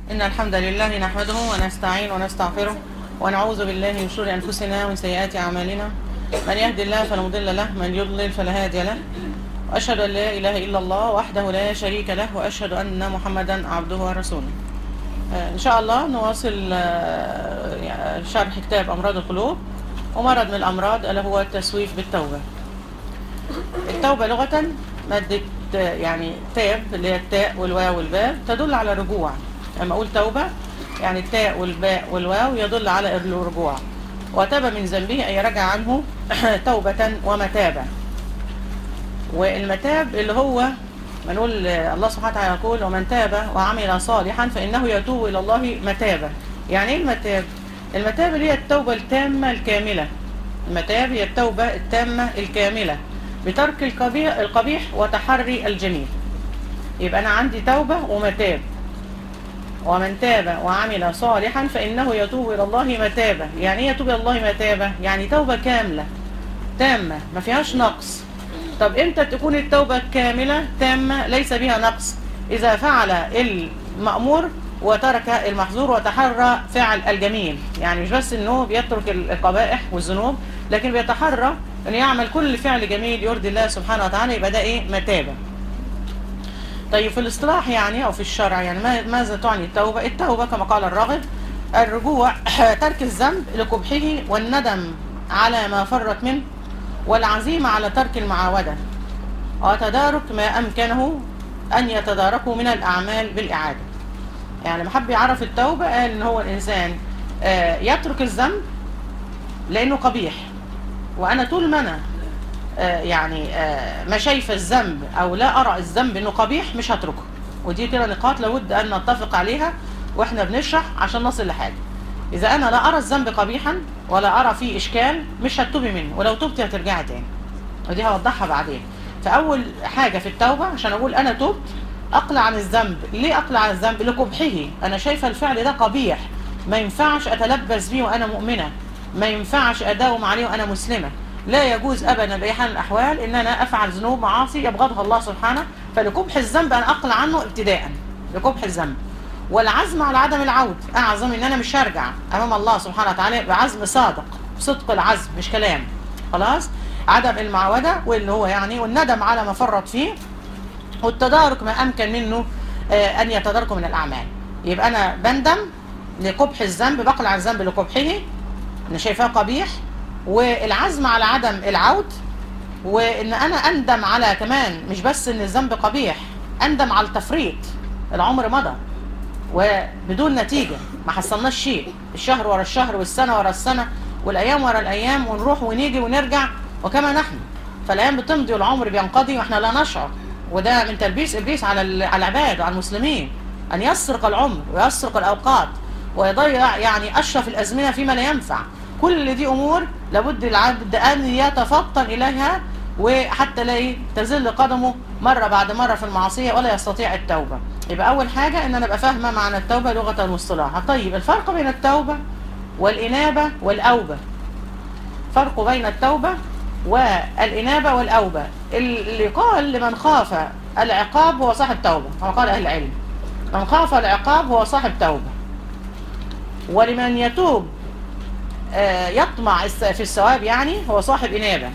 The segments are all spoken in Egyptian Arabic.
إن الحمد لله نحمده ونستعين ونستغفره ونعوذ بالله من شرور أنفسنا ومن سيئات أعمالنا من يهد الله فلا مضل له من يضلل فلا هادي له وأشهد أن لا إله إلا الله وحده لا شريك له وأشهد أن محمدا عبده ورسوله آه، إن شاء الله نواصل آه، يعني شرح كتاب أمراض القلوب ومرض من الأمراض ألا هو التسويف بالتوبة التوبة لغة مادة آه، يعني تاب اللي هي التاء والواو والباء تدل على الرجوع لما أقول توبة يعني التاء والباء والواو يدل على الرجوع وتاب من ذنبه أي رجع عنه توبة ومتابة والمتاب اللي هو ما نقول الله سبحانه وتعالى يقول ومن تاب وعمل صالحا فإنه يتوب إلى الله متابا يعني ايه المتاب؟ المتاب اللي هي التوبة التامة الكاملة المتاب هي التوبة التامة الكاملة بترك القبيح, القبيح وتحري الجميل يبقى أنا عندي توبة ومتاب ومن تاب وعمل صالحا فإنه يتوب إلى الله متابة يعني ايه يتوب إلى الله متابة؟ يعني توبة كاملة تامة ما فيهاش نقص طب امتى تكون التوبة كاملة تامة ليس بها نقص إذا فعل المأمور وترك المحظور وتحرى فعل الجميل يعني مش بس انه بيترك القبائح والذنوب لكن بيتحرى ان يعمل كل فعل جميل يرضي الله سبحانه وتعالى يبقى ده ايه متابة طيب في الاصطلاح يعني او في الشرع يعني ما- ماذا تعني التوبة التوبة كما قال الراغب الرجوع ترك الذنب لقبحه والندم على ما فرط منه والعزيمة على ترك المعاودة وتدارك ما أمكنه أن يتداركه من الأعمال بالإعادة يعني محب يعرف التوبة قال إن هو الإنسان آه، يترك الذنب لأنه قبيح وأنا طول ما أنا آه، يعني آه، ما شايف الذنب أو لا أرى الذنب إنه قبيح مش هتركه ودي كده نقاط لابد أن نتفق عليها وإحنا بنشرح عشان نصل لحاجة إذا أنا لا أرى الذنب قبيحا ولا أرى فيه إشكال مش هتوبي منه ولو تبتي هترجعي تاني ودي هوضحها بعدين فأول حاجة في التوبة عشان أقول أنا تبت أقلع عن الذنب ليه أقلع عن الذنب لقبحه أنا شايفة الفعل ده قبيح ما ينفعش أتلبس بيه وأنا مؤمنة ما ينفعش أداوم عليه وأنا مسلمة لا يجوز أبدا بأي حال من الأحوال إن أنا أفعل ذنوب معاصي يبغضها الله سبحانه فلقبح الذنب أنا أقلع عنه ابتداء لقبح الذنب والعزم على عدم العود اعظم ان انا مش هرجع امام الله سبحانه وتعالى بعزم صادق صدق العزم مش كلام خلاص عدم المعاوده واللي هو يعني والندم على ما فرط فيه والتدارك ما امكن منه آه، ان يتداركه من الاعمال يبقى انا بندم لقبح الذنب بقلع الذنب لقبحه انا شايفاه قبيح والعزم على عدم العود وان انا اندم على كمان مش بس ان الذنب قبيح اندم على التفريط العمر مضى وبدون نتيجة ما حصلناش شيء الشهر ورا الشهر والسنة ورا السنة والأيام ورا الأيام ونروح ونيجي ونرجع وكما نحن فالأيام بتمضي والعمر بينقضي وإحنا لا نشعر وده من تلبيس إبليس على ال- على العباد وعلى المسلمين أن يسرق العمر ويسرق الأوقات ويضيع يعني أشرف الأزمنة فيما لا ينفع كل دي أمور لابد العبد أن يتفطن إليها وحتى لا إيه تزل قدمه مرة بعد مرة في المعصية ولا يستطيع التوبة يبقى أول حاجة إن أنا أبقى فاهمة معنى التوبة لغة واصطلاحا طيب الفرق بين التوبة والإنابة والأوبة فرق بين التوبة والإنابة والأوبة اللي قال لمن خاف العقاب هو صاحب توبة كما قال أهل العلم من خاف العقاب هو صاحب توبة ولمن يتوب آه، يطمع الس- في الثواب يعني هو صاحب إنابة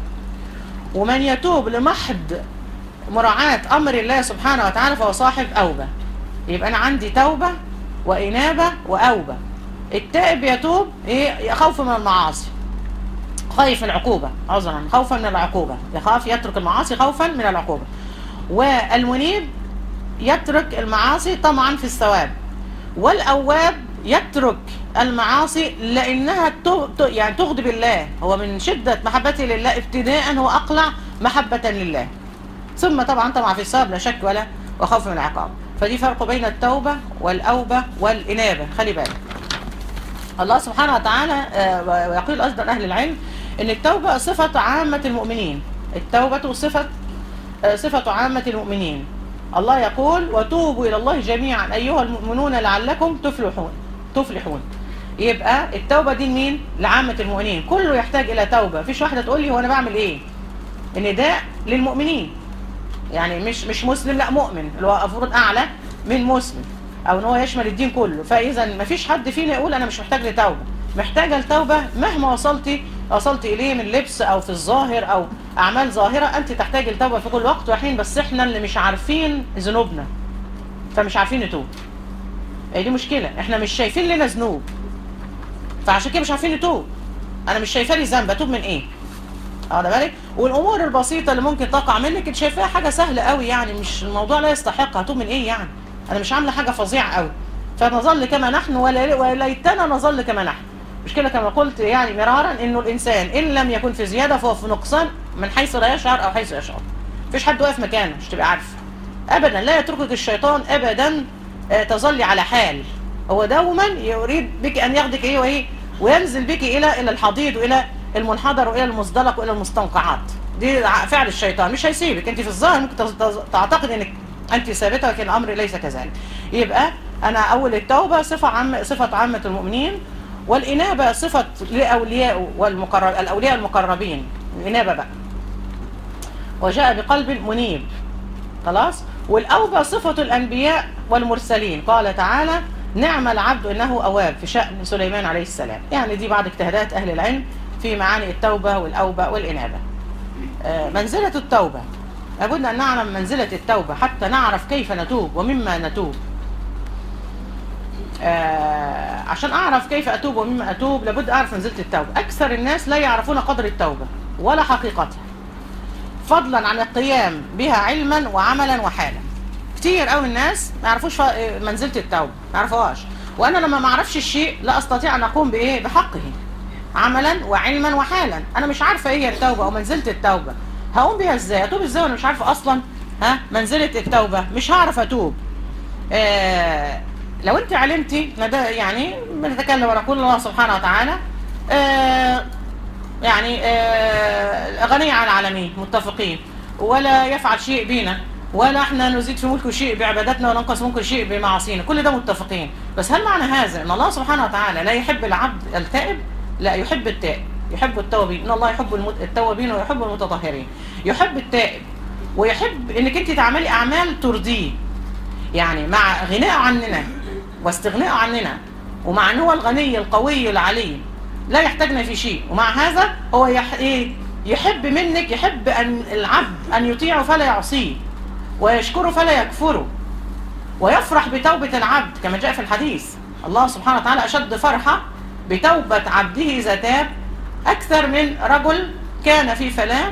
ومن يتوب لمحض مراعاة أمر الله سبحانه وتعالى فهو صاحب أوبة يبقى أنا عندي توبة وإنابة وأوبة التائب يتوب إيه خوف من المعاصي خايف العقوبة عذرا خوفا من العقوبة يخاف يترك المعاصي خوفا من العقوبة والمنيب يترك المعاصي طمعا في الثواب والأواب يترك المعاصي لأنها ت- ت- يعني تغضب الله هو من شدة محبته لله ابتداء هو أقلع محبة لله ثم طبعا طبعا في الثواب لا شك ولا وخوف من العقاب فدي فرق بين التوبة والأوبة والإنابة خلي بالك الله سبحانه وتعالى آه، ويقول أيضا أهل العلم أن التوبة صفة عامة المؤمنين التوبة صفة آه، صفة عامة المؤمنين الله يقول وتوبوا إلى الله جميعا أيها المؤمنون لعلكم تفلحون تفلحون يبقى التوبة دي لمين؟ لعامة المؤمنين كله يحتاج إلى توبة مفيش واحدة تقول لي هو أنا بعمل إيه النداء للمؤمنين يعني مش مش مسلم لا مؤمن اللي هو المفروض أعلى من مسلم او ان هو يشمل الدين كله فاذا ما فيش حد فينا يقول انا مش محتاج لتوبه محتاجه لتوبه مهما وصلتي وصلت اليه من لبس او في الظاهر او اعمال ظاهره انت تحتاج لتوبه في كل وقت وحين بس احنا اللي مش عارفين ذنوبنا فمش عارفين نتوب هي دي مشكله احنا مش شايفين لنا ذنوب فعشان كده مش عارفين نتوب انا مش شايفه لي ذنب اتوب من ايه واخد بالك والامور البسيطه اللي ممكن تقع منك انت شايفاها حاجه سهله قوي يعني مش الموضوع لا يستحق هتوب من ايه يعني انا مش عامله حاجه فظيعه قوي فنظل كما نحن ولا وليتنا نظل كما نحن مش كده كما قلت يعني مرارا انه الانسان ان لم يكن في زياده فهو في نقصان من حيث لا يشعر او حيث يشعر مفيش حد واقف مكانه مش تبقى عارفه ابدا لا يتركك الشيطان ابدا آه، تظلي على حال هو دوما يريد بك ان ياخدك ايه وايه وينزل بك الى الى الحضيض والى المنحدر والى المزدلق والى المستنقعات دي ع- فعل الشيطان مش هيسيبك انت في الظاهر ممكن تز- تز- تعتقد انك انت ثابته لكن الامر ليس كذلك يبقى انا اول التوبه صفه عام صفه عامه المؤمنين والانابه صفه لاولياء والمقرب الاولياء المقربين الانابه بقى وجاء بقلب منيب خلاص والأوبة صفة الأنبياء والمرسلين قال تعالى نعم العبد إنه أواب في شأن سليمان عليه السلام يعني دي بعض اجتهادات أهل العلم في معاني التوبة والأوبة والإنابة آه، منزلة التوبة لابد أن نعلم منزلة التوبة حتى نعرف كيف نتوب ومما نتوب آه، عشان أعرف كيف أتوب ومما أتوب لابد أعرف منزلة التوبة أكثر الناس لا يعرفون قدر التوبة ولا حقيقتها فضلا عن القيام بها علما وعملا وحالا كتير قوي الناس ما يعرفوش ف- منزله التوبه ما يعرفوهاش وانا لما ما اعرفش الشيء لا استطيع ان اقوم بايه بحقه عملا وعلما وحالا انا مش عارفه ايه هي التوبه او منزله التوبه هقوم بيها ازاي اتوب ازاي وانا مش عارفه اصلا ها منزله التوبه مش هعرف اتوب آه لو انت علمتي ندى- يعني بنتكلم ونقول الله سبحانه وتعالى آه يعني آه، غني عن العالمين متفقين ولا يفعل شيء بينا ولا احنا نزيد في ملكه شيء بعبادتنا ولا ننقص ملكه شيء بمعاصينا كل ده متفقين بس هل معنى هذا ان الله سبحانه وتعالى لا يحب العبد التائب لا يحب التائب يحب التوابين ان الله يحب المت- التوابين ويحب المتطهرين يحب التائب ويحب انك انت تعملي اعمال ترضيه يعني مع غناء عننا واستغناء عننا ومع ان هو الغني القوي العليم لا يحتاجنا في شيء ومع هذا هو يح... إيه؟ يحب منك يحب ان العبد ان يطيعه فلا يعصيه ويشكره فلا يكفره ويفرح بتوبة العبد كما جاء في الحديث الله سبحانه وتعالى أشد فرحة بتوبة عبده إذا تاب أكثر من رجل كان في فلاة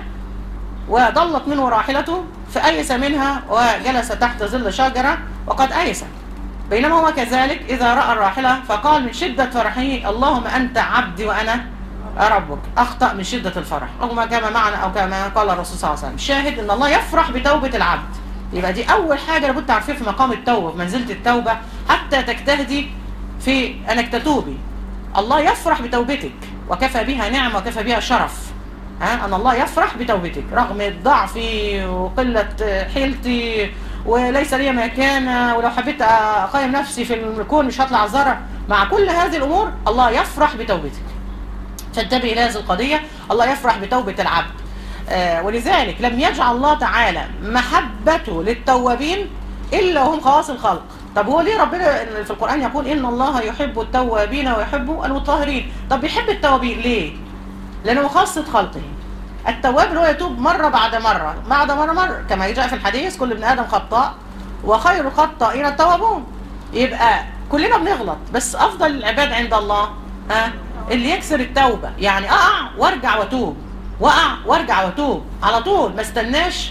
وضلت منه راحلته فأيس منها وجلس تحت ظل شجرة وقد أيس بينما هو كذلك إذا رأى الراحلة فقال من شدة فرحه اللهم أنت عبدي وأنا ربك أخطأ من شدة الفرح أو ما كما معنا أو كما قال الرسول صلى الله عليه وسلم شاهد أن الله يفرح بتوبة العبد يبقى دي أول حاجة لابد تعرفيها في مقام التوبة في منزلة التوبة حتى تجتهدي في أنك تتوبي الله يفرح بتوبتك وكفى بها نعم وكفى بها شرف ها أن الله يفرح بتوبتك رغم ضعفي وقلة حيلتي وليس لي مكان ولو حبيت أقيم نفسي في الكون مش هطلع زرع مع كل هذه الأمور الله يفرح بتوبتك فانتبه إلى هذه القضية الله يفرح بتوبة العبد آه ولذلك لم يجعل الله تعالى محبته للتوابين إلا هم خواص الخلق طب هو ليه ربنا في القرآن يقول إن الله يحب التوابين ويحب المطهرين طب بيحب التوابين ليه لأنه خاصة خلقه التواب اللي هو يتوب مرة بعد مرة بعد مرة مرة كما جاء في الحديث كل ابن آدم خطاء وخير الخطائين التوابون يبقى كلنا بنغلط بس أفضل العباد عند الله ها اللي يكسر التوبة يعني أقع وارجع واتوب وقع وارجع واتوب على طول ما استناش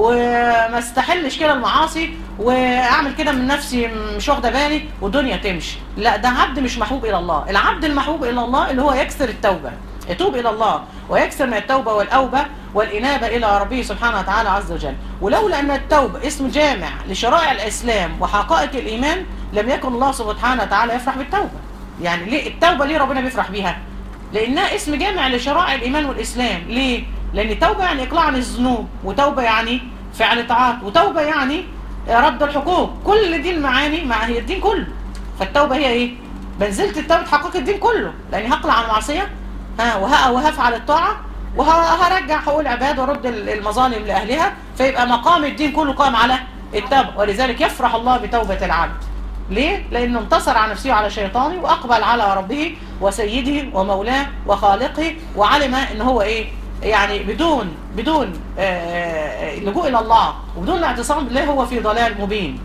وما استحلش كده المعاصي واعمل كده من نفسي مش واخده بالي والدنيا تمشي لا ده عبد مش محبوب الى الله العبد المحبوب الى الله اللي هو يكسر التوبه يتوب الى الله ويكسر من التوبه والاوبه والانابه الى ربه سبحانه وتعالى عز وجل ولولا ان التوبه اسم جامع لشرائع الاسلام وحقائق الايمان لم يكن الله سبحانه وتعالى يفرح بالتوبه يعني ليه التوبه ليه ربنا بيفرح بيها لانها اسم جامع لشرائع الايمان والاسلام ليه لان التوبه يعني اقلاع عن الذنوب وتوبه يعني فعل طاعات وتوبه يعني رد الحقوق كل دي المعاني مع هي الدين كله فالتوبه هي ايه منزله التوبه تحقق الدين كله لاني هقلع عن المعصيه ها وه- وهفعل الطاعه وهرجع حقوق العباد وارد المظالم لاهلها فيبقى مقام الدين كله قائم على التوبه ولذلك يفرح الله بتوبه العبد ليه؟ لأنه انتصر على نفسه وعلى شيطانه وأقبل على ربه وسيده ومولاه وخالقه وعلم ان هو ايه يعني بدون بدون آه، لجوء الى الله وبدون الاعتصام بالله هو في ضلال مبين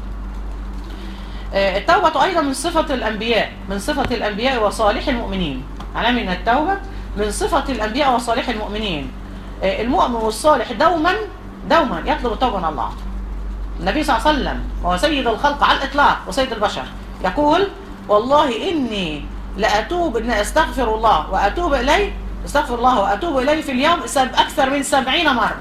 آه، التوبة أيضا من صفة الأنبياء من صفة الأنبياء وصالح المؤمنين على من التوبة من صفة الأنبياء وصالح المؤمنين آه، المؤمن والصالح دوما دوما يطلب التوبة من الله النبي صلى الله عليه وسلم وهو سيد الخلق على الإطلاق وسيد البشر يقول والله إني لأتوب إن أستغفر الله وأتوب إليه استغفر الله وأتوب إليه في اليوم سب أكثر من سبعين مرة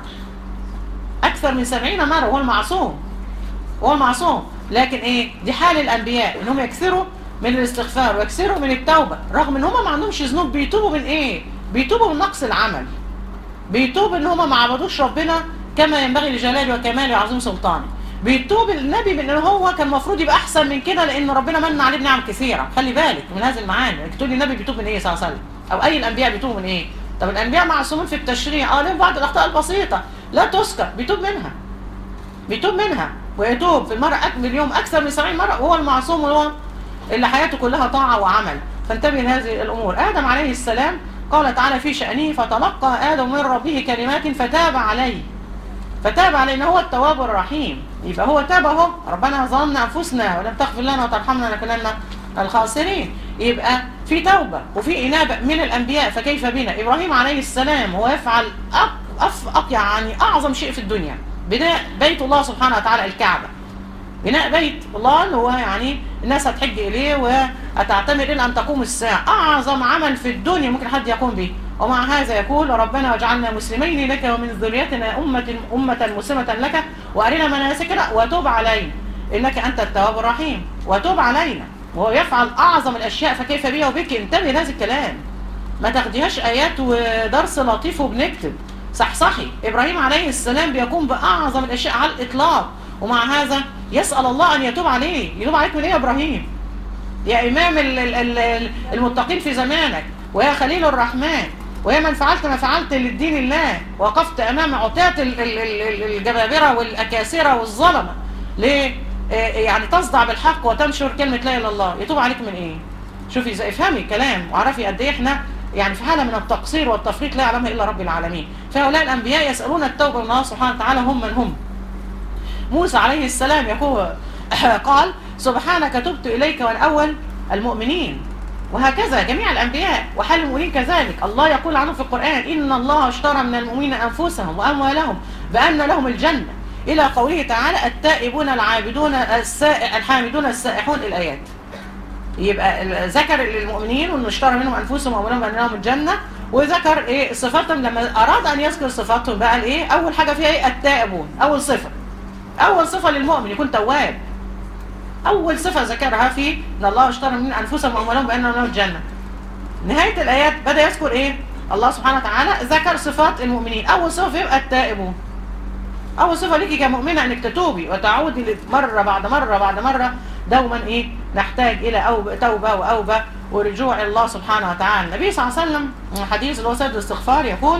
أكثر من سبعين مرة وهو المعصوم هو المعصوم لكن إيه دي حال الأنبياء إنهم يكثروا من الاستغفار ويكثروا من التوبة رغم إن هم ما عندهمش ذنوب بيتوبوا من إيه بيتوبوا من نقص العمل بيتوب إن هم ما عبدوش ربنا كما ينبغي لجلاله وكماله وعظيم سلطانه بيتوب النبي من ان هو كان المفروض يبقى احسن من كده لان ربنا من عليه بنعم كثيره خلي بالك من هذه المعاني انك تقولي النبي بيتوب من ايه صلى الله عليه وسلم او اي الانبياء بيتوبوا من ايه طب الانبياء معصومين في التشريع اه لهم بعض الاخطاء البسيطه لا تذكر بيتوب منها بيتوب منها ويتوب في المره اكمل اليوم اكثر من 70 مره وهو المعصوم وهو اللي حياته كلها طاعه وعمل فانتبه لهذه الامور ادم عليه السلام قال تعالى في شأنه فتلقى آدم من ربه كلمات فتاب عليه فتاب علينا هو التواب الرحيم يبقى هو تاب اهو ربنا ظلمنا انفسنا ولم تغفر لنا وترحمنا لكننا الخاسرين يبقى في توبه وفي انابه من الانبياء فكيف بنا ابراهيم عليه السلام هو يفعل أق أف أق يعني اعظم شيء في الدنيا بناء بيت الله سبحانه وتعالى الكعبه بناء بيت الله اللي هو يعني الناس هتحج اليه وهتعتمد الى ان تقوم الساعه اعظم عمل في الدنيا ممكن حد يقوم به ومع هذا يقول ربنا واجعلنا مسلمين لك ومن ذريتنا أمة أمة مسلمة لك وأرنا مناسكنا وتوب علينا إنك أنت التواب الرحيم وتوب علينا وهو يفعل أعظم الأشياء فكيف بي وبك انتبه لهذا الكلام ما تاخديهاش آيات ودرس لطيف وبنكتب صحصحي إبراهيم عليه السلام بيقوم بأعظم الأشياء على الإطلاق ومع هذا يسأل الله أن يتوب عليه يتوب عليك من إيه يا إبراهيم يا إمام المتقين في زمانك ويا خليل الرحمن ويا من فعلت ما فعلت للدين الله وقفت امام عتاة الجبابرة والاكاسرة والظلمة ليه يعني تصدع بالحق وتنشر كلمة لا اله الا الله يتوب عليك من ايه شوفي زي افهمي الكلام وعرفي قد ايه احنا يعني في حالة من التقصير والتفريط لا يعلمها الا رب العالمين فهؤلاء الانبياء يسألون التوبة من الله سبحانه وتعالى هم من هم موسى عليه السلام يقول قال سبحانك تبت اليك وانا اول المؤمنين وهكذا جميع الأنبياء وحال المؤمنين كذلك الله يقول عنهم في القرآن إن الله اشترى من المؤمنين أنفسهم وأموالهم بأن لهم الجنة إلى قوله تعالى التائبون العابدون السائح الحامدون السائحون الآيات يبقى ذكر للمؤمنين وانه اشترى منهم انفسهم واموالهم بان لهم الجنه وذكر ايه صفاتهم لما اراد ان يذكر صفاتهم بقى الايه اول حاجه فيها ايه التائبون اول صفه اول صفه للمؤمن يكون تواب أول صفة ذكرها في إن الله اشترى من أنفسهم وأموالهم بأن لهم الجنة نهاية الآيات بدأ يذكر إيه الله سبحانه وتعالى ذكر صفات المؤمنين أول صفة يبقى التائبون أول صفة ليكي كمؤمنة أنك تتوبي وتعودي مرة بعد مرة بعد مرة دوما إيه نحتاج إلى أوبة توبة وأوبة ورجوع إلى الله سبحانه وتعالى النبي صلى الله عليه وسلم حديث اللي هو سيد الاستغفار يقول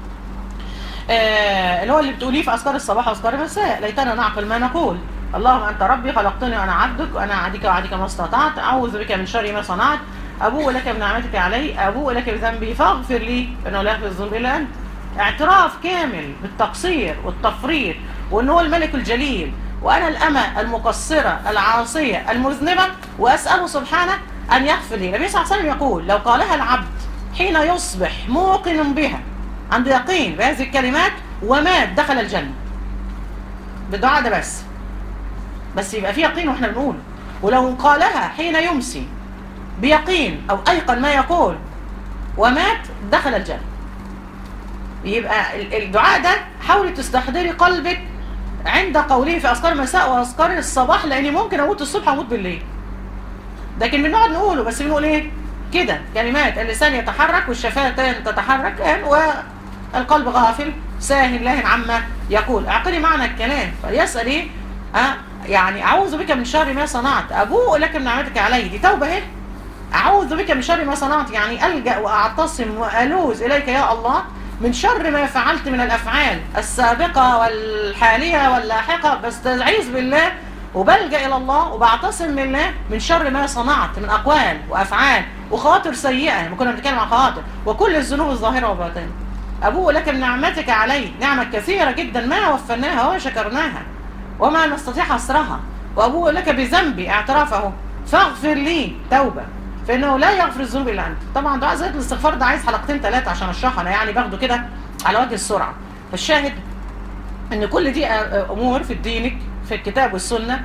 آه اللي هو اللي بتقوليه في أذكار الصباح وأذكار المساء ليتنا نعقل ما نقول اللهم أنت ربي خلقتني وأنا عبدك وأنا عادك وعادك ما استطعت أعوذ بك من شر ما صنعت أبوء لك بنعمتك علي أبوء لك بذنبي فاغفر لي فإنه لا يغفر الذنوب إلا أنت اعتراف كامل بالتقصير والتفريط وأنه هو الملك الجليل وأنا الأمة المقصرة العاصية المذنبة وأسأله سبحانه أن يغفر لي النبي صلى الله عليه وسلم يقول لو قالها العبد حين يصبح موقن بها عنده يقين بهذه الكلمات ومات دخل الجنة بالدعاء ده بس بس يبقى في يقين واحنا بنقول ولو قالها حين يمسي بيقين او ايقن ما يقول ومات دخل الجنة يبقى الدعاء ده حاولي تستحضري قلبك عند قوله في اذكار المساء واذكار الصباح لاني ممكن اموت الصبح واموت بالليل لكن بنقعد نقوله بس بنقول ايه كده كلمات اللسان يتحرك والشفتان تتحرك والقلب غافل ساهن لاهن عما يقول اعقلي معنى الكلام فيسأل ايه أه يعني اعوذ بك من شر ما صنعت ابوء لك بنعمتك علي دي توبه اهي اعوذ بك من شر ما صنعت يعني الجا واعتصم والوذ اليك يا الله من شر ما فعلت من الافعال السابقه والحاليه واللاحقه بستعيذ بالله وبلجأ إلى الله وبعتصم بالله من شر ما صنعت من أقوال وأفعال وخواطر سيئة ما كنا بنتكلم عن خواطر وكل الذنوب الظاهرة والباطنة أبوء لك بنعمتك علي نعمة كثيرة جدا ما وفناها وشكرناها وما نستطيع حصرها وأبوء لك بذنبي اعترافه فاغفر لي توبة فإنه لا يغفر الذنوب إلا أنت طبعا دعاء زيادة الاستغفار ده عايز حلقتين ثلاثة عشان أشرحها أنا يعني باخده كده على وجه السرعة فالشاهد ان كل دي امور في دينك في الكتاب والسنه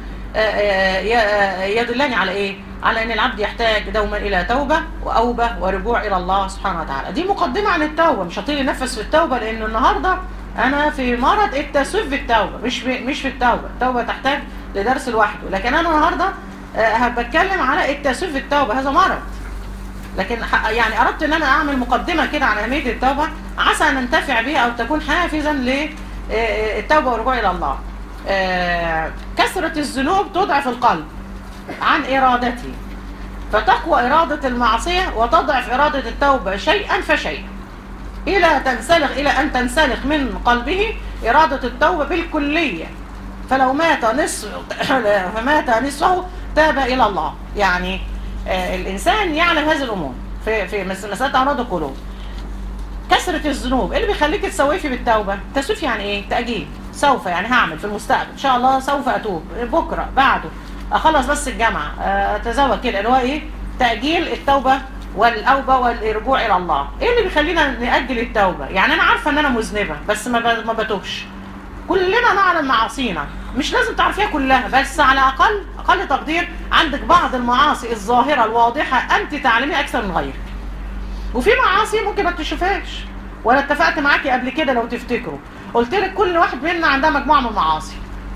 يدلني على ايه على ان العبد يحتاج دوما الى توبه واوبه ورجوع الى الله سبحانه وتعالى دي مقدمه عن التوبه مش هطيل نفس في التوبه لانه النهارده انا في مرض التسويف بالتوبه مش مش في التوبه التوبه تحتاج لدرس لوحده لكن انا النهارده بتكلم على التسويف بالتوبه هذا مرض لكن يعني اردت ان انا اعمل مقدمه كده عن اهميه التوبه عسى ان ننتفع بها او تكون حافزا ل التوبة والرجوع إلى الله كثرة الذنوب تضعف القلب عن إرادته فتقوى إرادة المعصية وتضعف إرادة التوبة شيئا فشيئا إلى تنسلخ إلى أن تنسلخ من قلبه إرادة التوبة بالكلية فلو مات نصف فمات نصفه تاب إلى الله يعني الإنسان يعلم هذه الأمور في في مسألة أمراض القلوب كثرة الذنوب اللي بيخليك تسوفي بالتوبة تسويف يعني ايه تأجيل سوف يعني هعمل في المستقبل ان شاء الله سوف اتوب بكرة بعده اخلص بس الجامعة اتزوج كده اللي هو ايه تأجيل التوبة والأوبة والرجوع إلى الله ايه اللي بيخلينا نأجل التوبة يعني انا عارفة ان انا مذنبة بس ما ما بتوبش كلنا نعلم معاصينا مش لازم تعرفيها كلها بس على اقل اقل تقدير عندك بعض المعاصي الظاهرة الواضحة انت تعلمي اكثر من غيرك وفي معاصي ممكن ما تشوفهاش وانا اتفقت معاكي قبل كده لو تفتكروا قلت لك كل واحد منا عندها مجموعه من المعاصي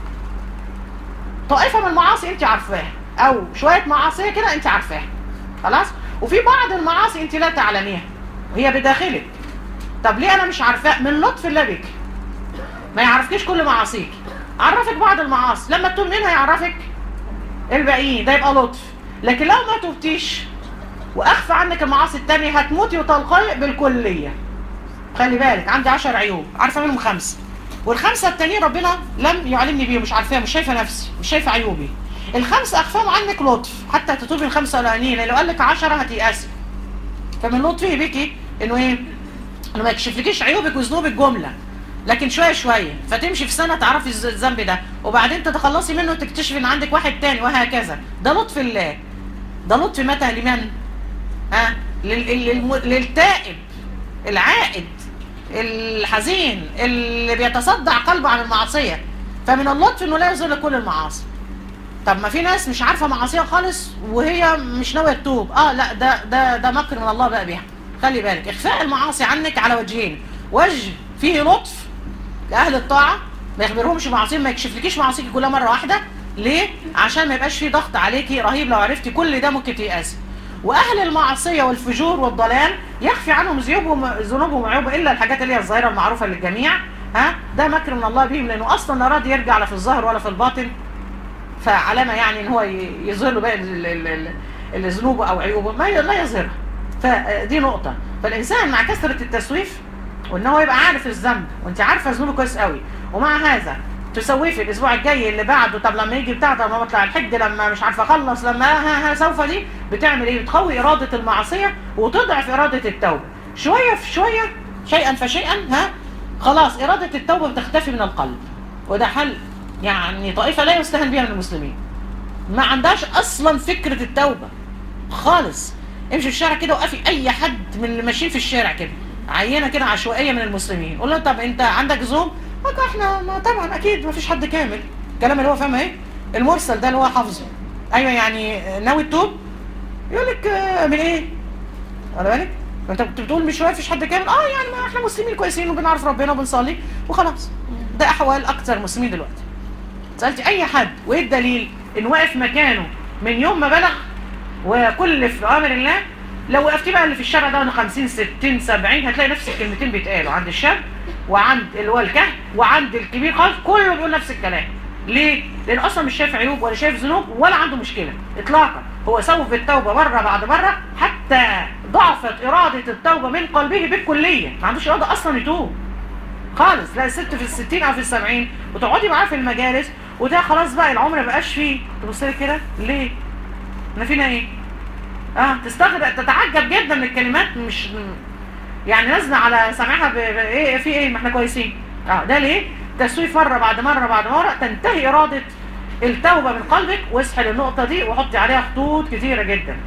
طائفه من المعاصي انت عارفاها او شويه معاصي كده انت عارفاها خلاص وفي بعض المعاصي انت لا تعلميها وهي بداخلك طب ليه انا مش عارفاها من لطف الله بك ما يعرفكيش كل معاصيك عرفك بعض المعاصي لما تتوب منها يعرفك الباقيين ده يبقى لطف لكن لو ما توبتيش واخفى عنك المعاصي التانية هتموتي وتلقي بالكلية خلي بالك عندي عشر عيوب عارفة منهم خمسة والخمسة التانيين ربنا لم يعلمني بيهم مش عارفاها مش شايفة نفسي مش شايفة عيوبي الخمسة اخفاهم عنك لطف حتى تتوبي الخمسة الاولانيين لو قال لك عشرة هتيأسي فمن لطفي بيكي انه ايه انه ما يكشفلكيش عيوبك وذنوبك جملة لكن شوية شوية فتمشي في سنة تعرفي الذنب ده وبعدين تتخلصي منه وتكتشفي ان عندك واحد تاني وهكذا ده لطف الله ده لطف متى لمن ها للتائب العائد الحزين اللي بيتصدع قلبه عن المعصية فمن اللطف انه لا يظل كل المعاصي طب ما في ناس مش عارفة معاصيها خالص وهي مش ناوية تتوب اه لا ده ده ده مكر من الله بقى بيها خلي بالك اخفاء المعاصي عنك على وجهين وجه فيه لطف لأهل الطاعة ما يخبرهمش معاصيهم ما يكشفلكيش معاصيكي كلها مرة واحدة ليه؟ عشان ما يبقاش في ضغط عليكي رهيب لو عرفتي كل ده ممكن تيأسي واهل المعصيه والفجور والضلال يخفي عنهم ذنوبهم ذنوبهم وعيوبهم الا الحاجات اللي هي الظاهره المعروفه للجميع ها ده مكر من الله بهم لانه اصلا لا راضي يرجع لا في الظاهر ولا في الباطن فعلامه يعني ان هو يظهر له بقى الذنوب او عيوبه ما لا يظهرها فدي نقطه فالانسان مع كثره التسويف وان هو يبقى عارف الذنب وانت عارفه ذنوبه كويس قوي ومع هذا تسوفي الاسبوع الجاي اللي بعده طب لما يجي بتاع طب لما اطلع الحج لما مش عارفه اخلص لما ها ها سوف دي بتعمل ايه بتقوي اراده المعصيه وتضعف اراده التوبه شويه في شويه شيئا فشيئا ها خلاص اراده التوبه بتختفي من القلب وده حل يعني طائفه لا يستهان بها من المسلمين ما عندهاش اصلا فكره التوبه خالص امشي في الشارع كده وقفي اي حد من اللي ماشيين في الشارع كده عينه كده عشوائيه من المسلمين قول له طب انت عندك ذنوب بقى احنا ما طبعا اكيد ما فيش حد كامل الكلام اللي هو فاهمه ايه المرسل ده اللي هو حافظه ايوه يعني ناوي التوب يقول لك من ايه واخد بالك انت بتقول مش ما فيش حد كامل اه يعني ما احنا مسلمين كويسين وبنعرف ربنا وبنصلي وخلاص ده احوال اكثر المسلمين دلوقتي سالتي اي حد وايه الدليل ان واقف مكانه من يوم ما بلغ وكلف بامر الله لو وقفتي بقى اللي في الشارع ده 50 60 70 هتلاقي نفس الكلمتين بيتقالوا عند الشاب وعند اللي هو الكهف وعند الكبير خالص كله بيقول نفس الكلام ليه؟ لان اصلا مش شايف عيوب ولا شايف ذنوب ولا عنده مشكله اطلاقا هو سوف التوبه مره بعد مره حتى ضعفت اراده التوبه من قلبه بالكليه ما عندوش اراده اصلا يتوب خالص لا الست في الستين او في السبعين وتقعدي معاه في المجالس وده خلاص بقى العمر مبقاش فيه تبص لي كده ليه احنا فينا ايه اه تستغرب تتعجب جدا من الكلمات مش يعني نازله على سامعها ب... ب... ايه في ايه ما احنا كويسين اه ده ليه تسويف مره بعد مره بعد مره تنتهي اراده التوبه من قلبك واسحل النقطه دي وحطي عليها خطوط كتيره جدا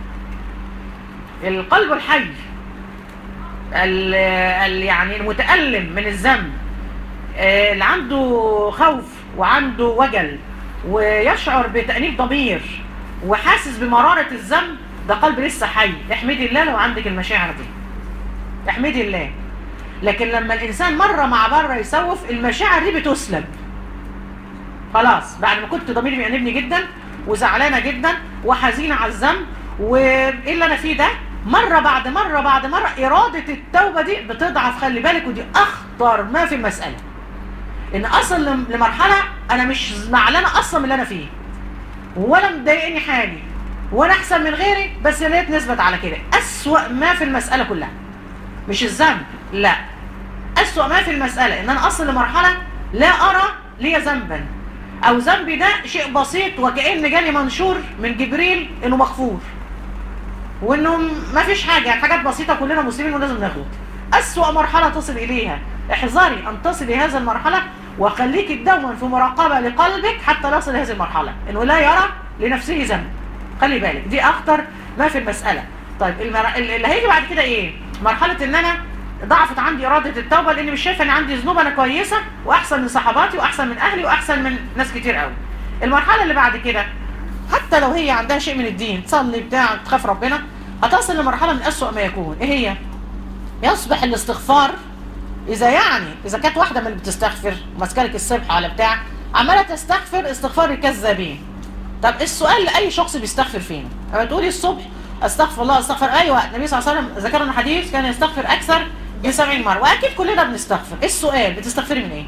القلب الحي ال... ال... يعني المتألم من الذنب آه، اللي عنده خوف وعنده وجل ويشعر بتأنيب ضمير وحاسس بمرارة الذنب ده قلب لسه حي احمدي الله لو عندك المشاعر دي احمدي الله لكن لما الإنسان مرة مع مرة يسوف المشاعر دي بتسلب خلاص بعد ما كنت ضميري بيأنبني جدا وزعلانة جدا وحزينة على الذنب وايه اللي انا فيه ده مرة بعد مرة بعد مرة إرادة التوبة دي بتضعف خلي بالك ودي أخطر ما في المسألة إن أصل لم- لمرحلة أنا مش زعلانة أصلا من اللي أنا فيه ولا مضايقني حالي وأنا أحسن من غيري بس يا ريت نثبت على كده أسوأ ما في المسألة كلها مش الذنب لا أسوأ ما في المسألة إن أنا أصل لمرحلة لا أرى لي ذنبا أو ذنبي ده شيء بسيط وكأن جالي منشور من جبريل إنه مغفور وانه ما فيش حاجة يعني حاجات بسيطة كلنا مسلمين ولازم ناخد أسوأ مرحلة تصل إليها احذري أن تصل لهذه المرحلة وخليك دوما في مراقبة لقلبك حتى لا يصل لهذه المرحلة إنه لا يرى لنفسه ذنب خلي بالك دي أخطر ما في المسألة طيب المر... اللي هيجي بعد كده إيه مرحلة إن أنا ضعفت عندي إرادة التوبة لأني مش شايفة إن عندي ذنوب أنا كويسة وأحسن من صحباتي وأحسن من أهلي وأحسن من ناس كتير قوي المرحلة اللي بعد كده حتى لو هي عندها شيء من الدين تصلي بتاع تخاف ربنا هتصل لمرحلة من أسوأ ما يكون ايه هي يصبح الاستغفار اذا يعني اذا كانت واحدة من اللي بتستغفر ماسكالك الصبح على بتاع عمالة تستغفر استغفار الكذابين طب السؤال لأي شخص بيستغفر فين اما تقولي الصبح استغفر الله استغفر ايوه النبي صلى الله عليه وسلم ذكر لنا حديث كان يستغفر اكثر من 70 مرة واكيد كلنا بنستغفر إيه السؤال بتستغفري من ايه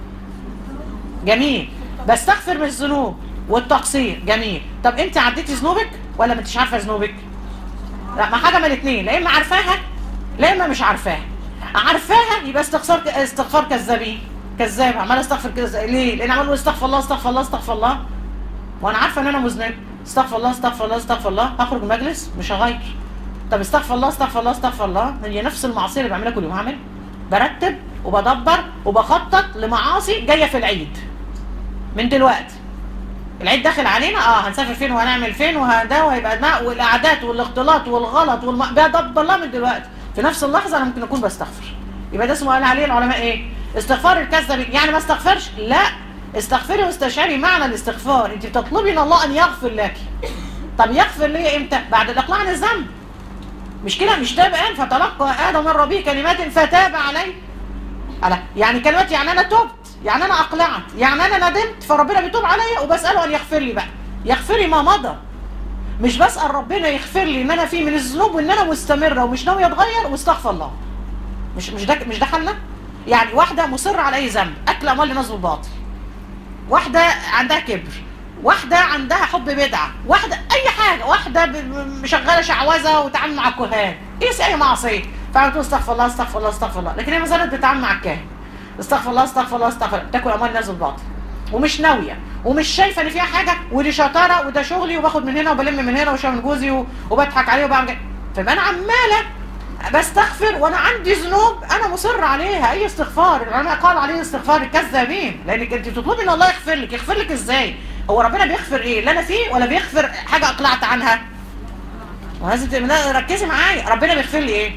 جميل بستغفر من الذنوب والتقصير جميل طب انت عديتي ذنوبك ولا ما انتش عارفه ذنوبك لا ما حاجه من الاثنين لا اما عارفاها لا اما مش عارفاها عارفاها يبقى استغفار استغفار كذابين كذاب عمال استغفر كذا ليه لان عمال اقول استغفر الله استغفر الله استغفر الله وانا عارفه ان انا مذنب استغفر الله استغفر الله استغفر الله هخرج من المجلس مش هغير طب استغفر الله استغفر الله استغفر الله هي نفس المعصيه اللي بعملها كل يوم هعمل برتب وبدبر وبخطط لمعاصي جايه في العيد من دلوقتي العيد داخل علينا اه هنسافر فين وهنعمل فين وهدا وهيبقى دماء والاعداد والاختلاط والغلط والم... بدبر الله من دلوقتي في نفس اللحظه انا ممكن اكون بستغفر يبقى ده اسمه قال عليه العلماء ايه استغفار الكذب يعني ما استغفرش لا استغفري واستشعري معنى الاستغفار انت بتطلبي من الله ان يغفر لك طب يغفر لي امتى بعد الاقلاع عن الذنب مش كده مش تاب الان فتلقى ادم من ربه كلمات فتاب عليه على يعني كلمات يعني انا تبت يعني انا اقلعت يعني انا ندمت فربنا بيتوب عليا وبساله ان يغفر لي بقى يغفر لي ما مضى مش بسال ربنا يغفر لي ان انا فيه من الذنوب وان انا مستمره ومش ناويه اتغير واستغفر الله مش مش ده مش ده حالنا يعني واحده مصره على اي ذنب اكل اموال الناس بالباطل واحده عندها كبر واحده عندها حب بدعه واحده اي حاجه واحده ب- ب- مشغله شعوذه وتعامل مع الكهان قيس اي معصيه فقالت استغفر الله استغفر الله استغفر الله لكن هي ما زالت بتتعامل مع الكاهن استغفر الله استغفر الله استغفر الله تاكل اموال الناس بالباطل ومش ناويه ومش شايفه ان فيها حاجه ودي شطاره وده شغلي وباخد من هنا وبلم من هنا وشايف من جوزي و- وبضحك عليه وبعمل كده. فيبقى انا عماله بستغفر وانا عندي ذنوب انا مصر عليها اي استغفار العلماء قال عليه استغفار الكذابين لانك انت بتطلبي ان الله يغفر لك يغفر لك ازاي هو ربنا بيغفر ايه اللي انا فيه ولا بيغفر حاجه اقلعت عنها ولازم تبقى- ركزي معايا ربنا بيغفر لي ايه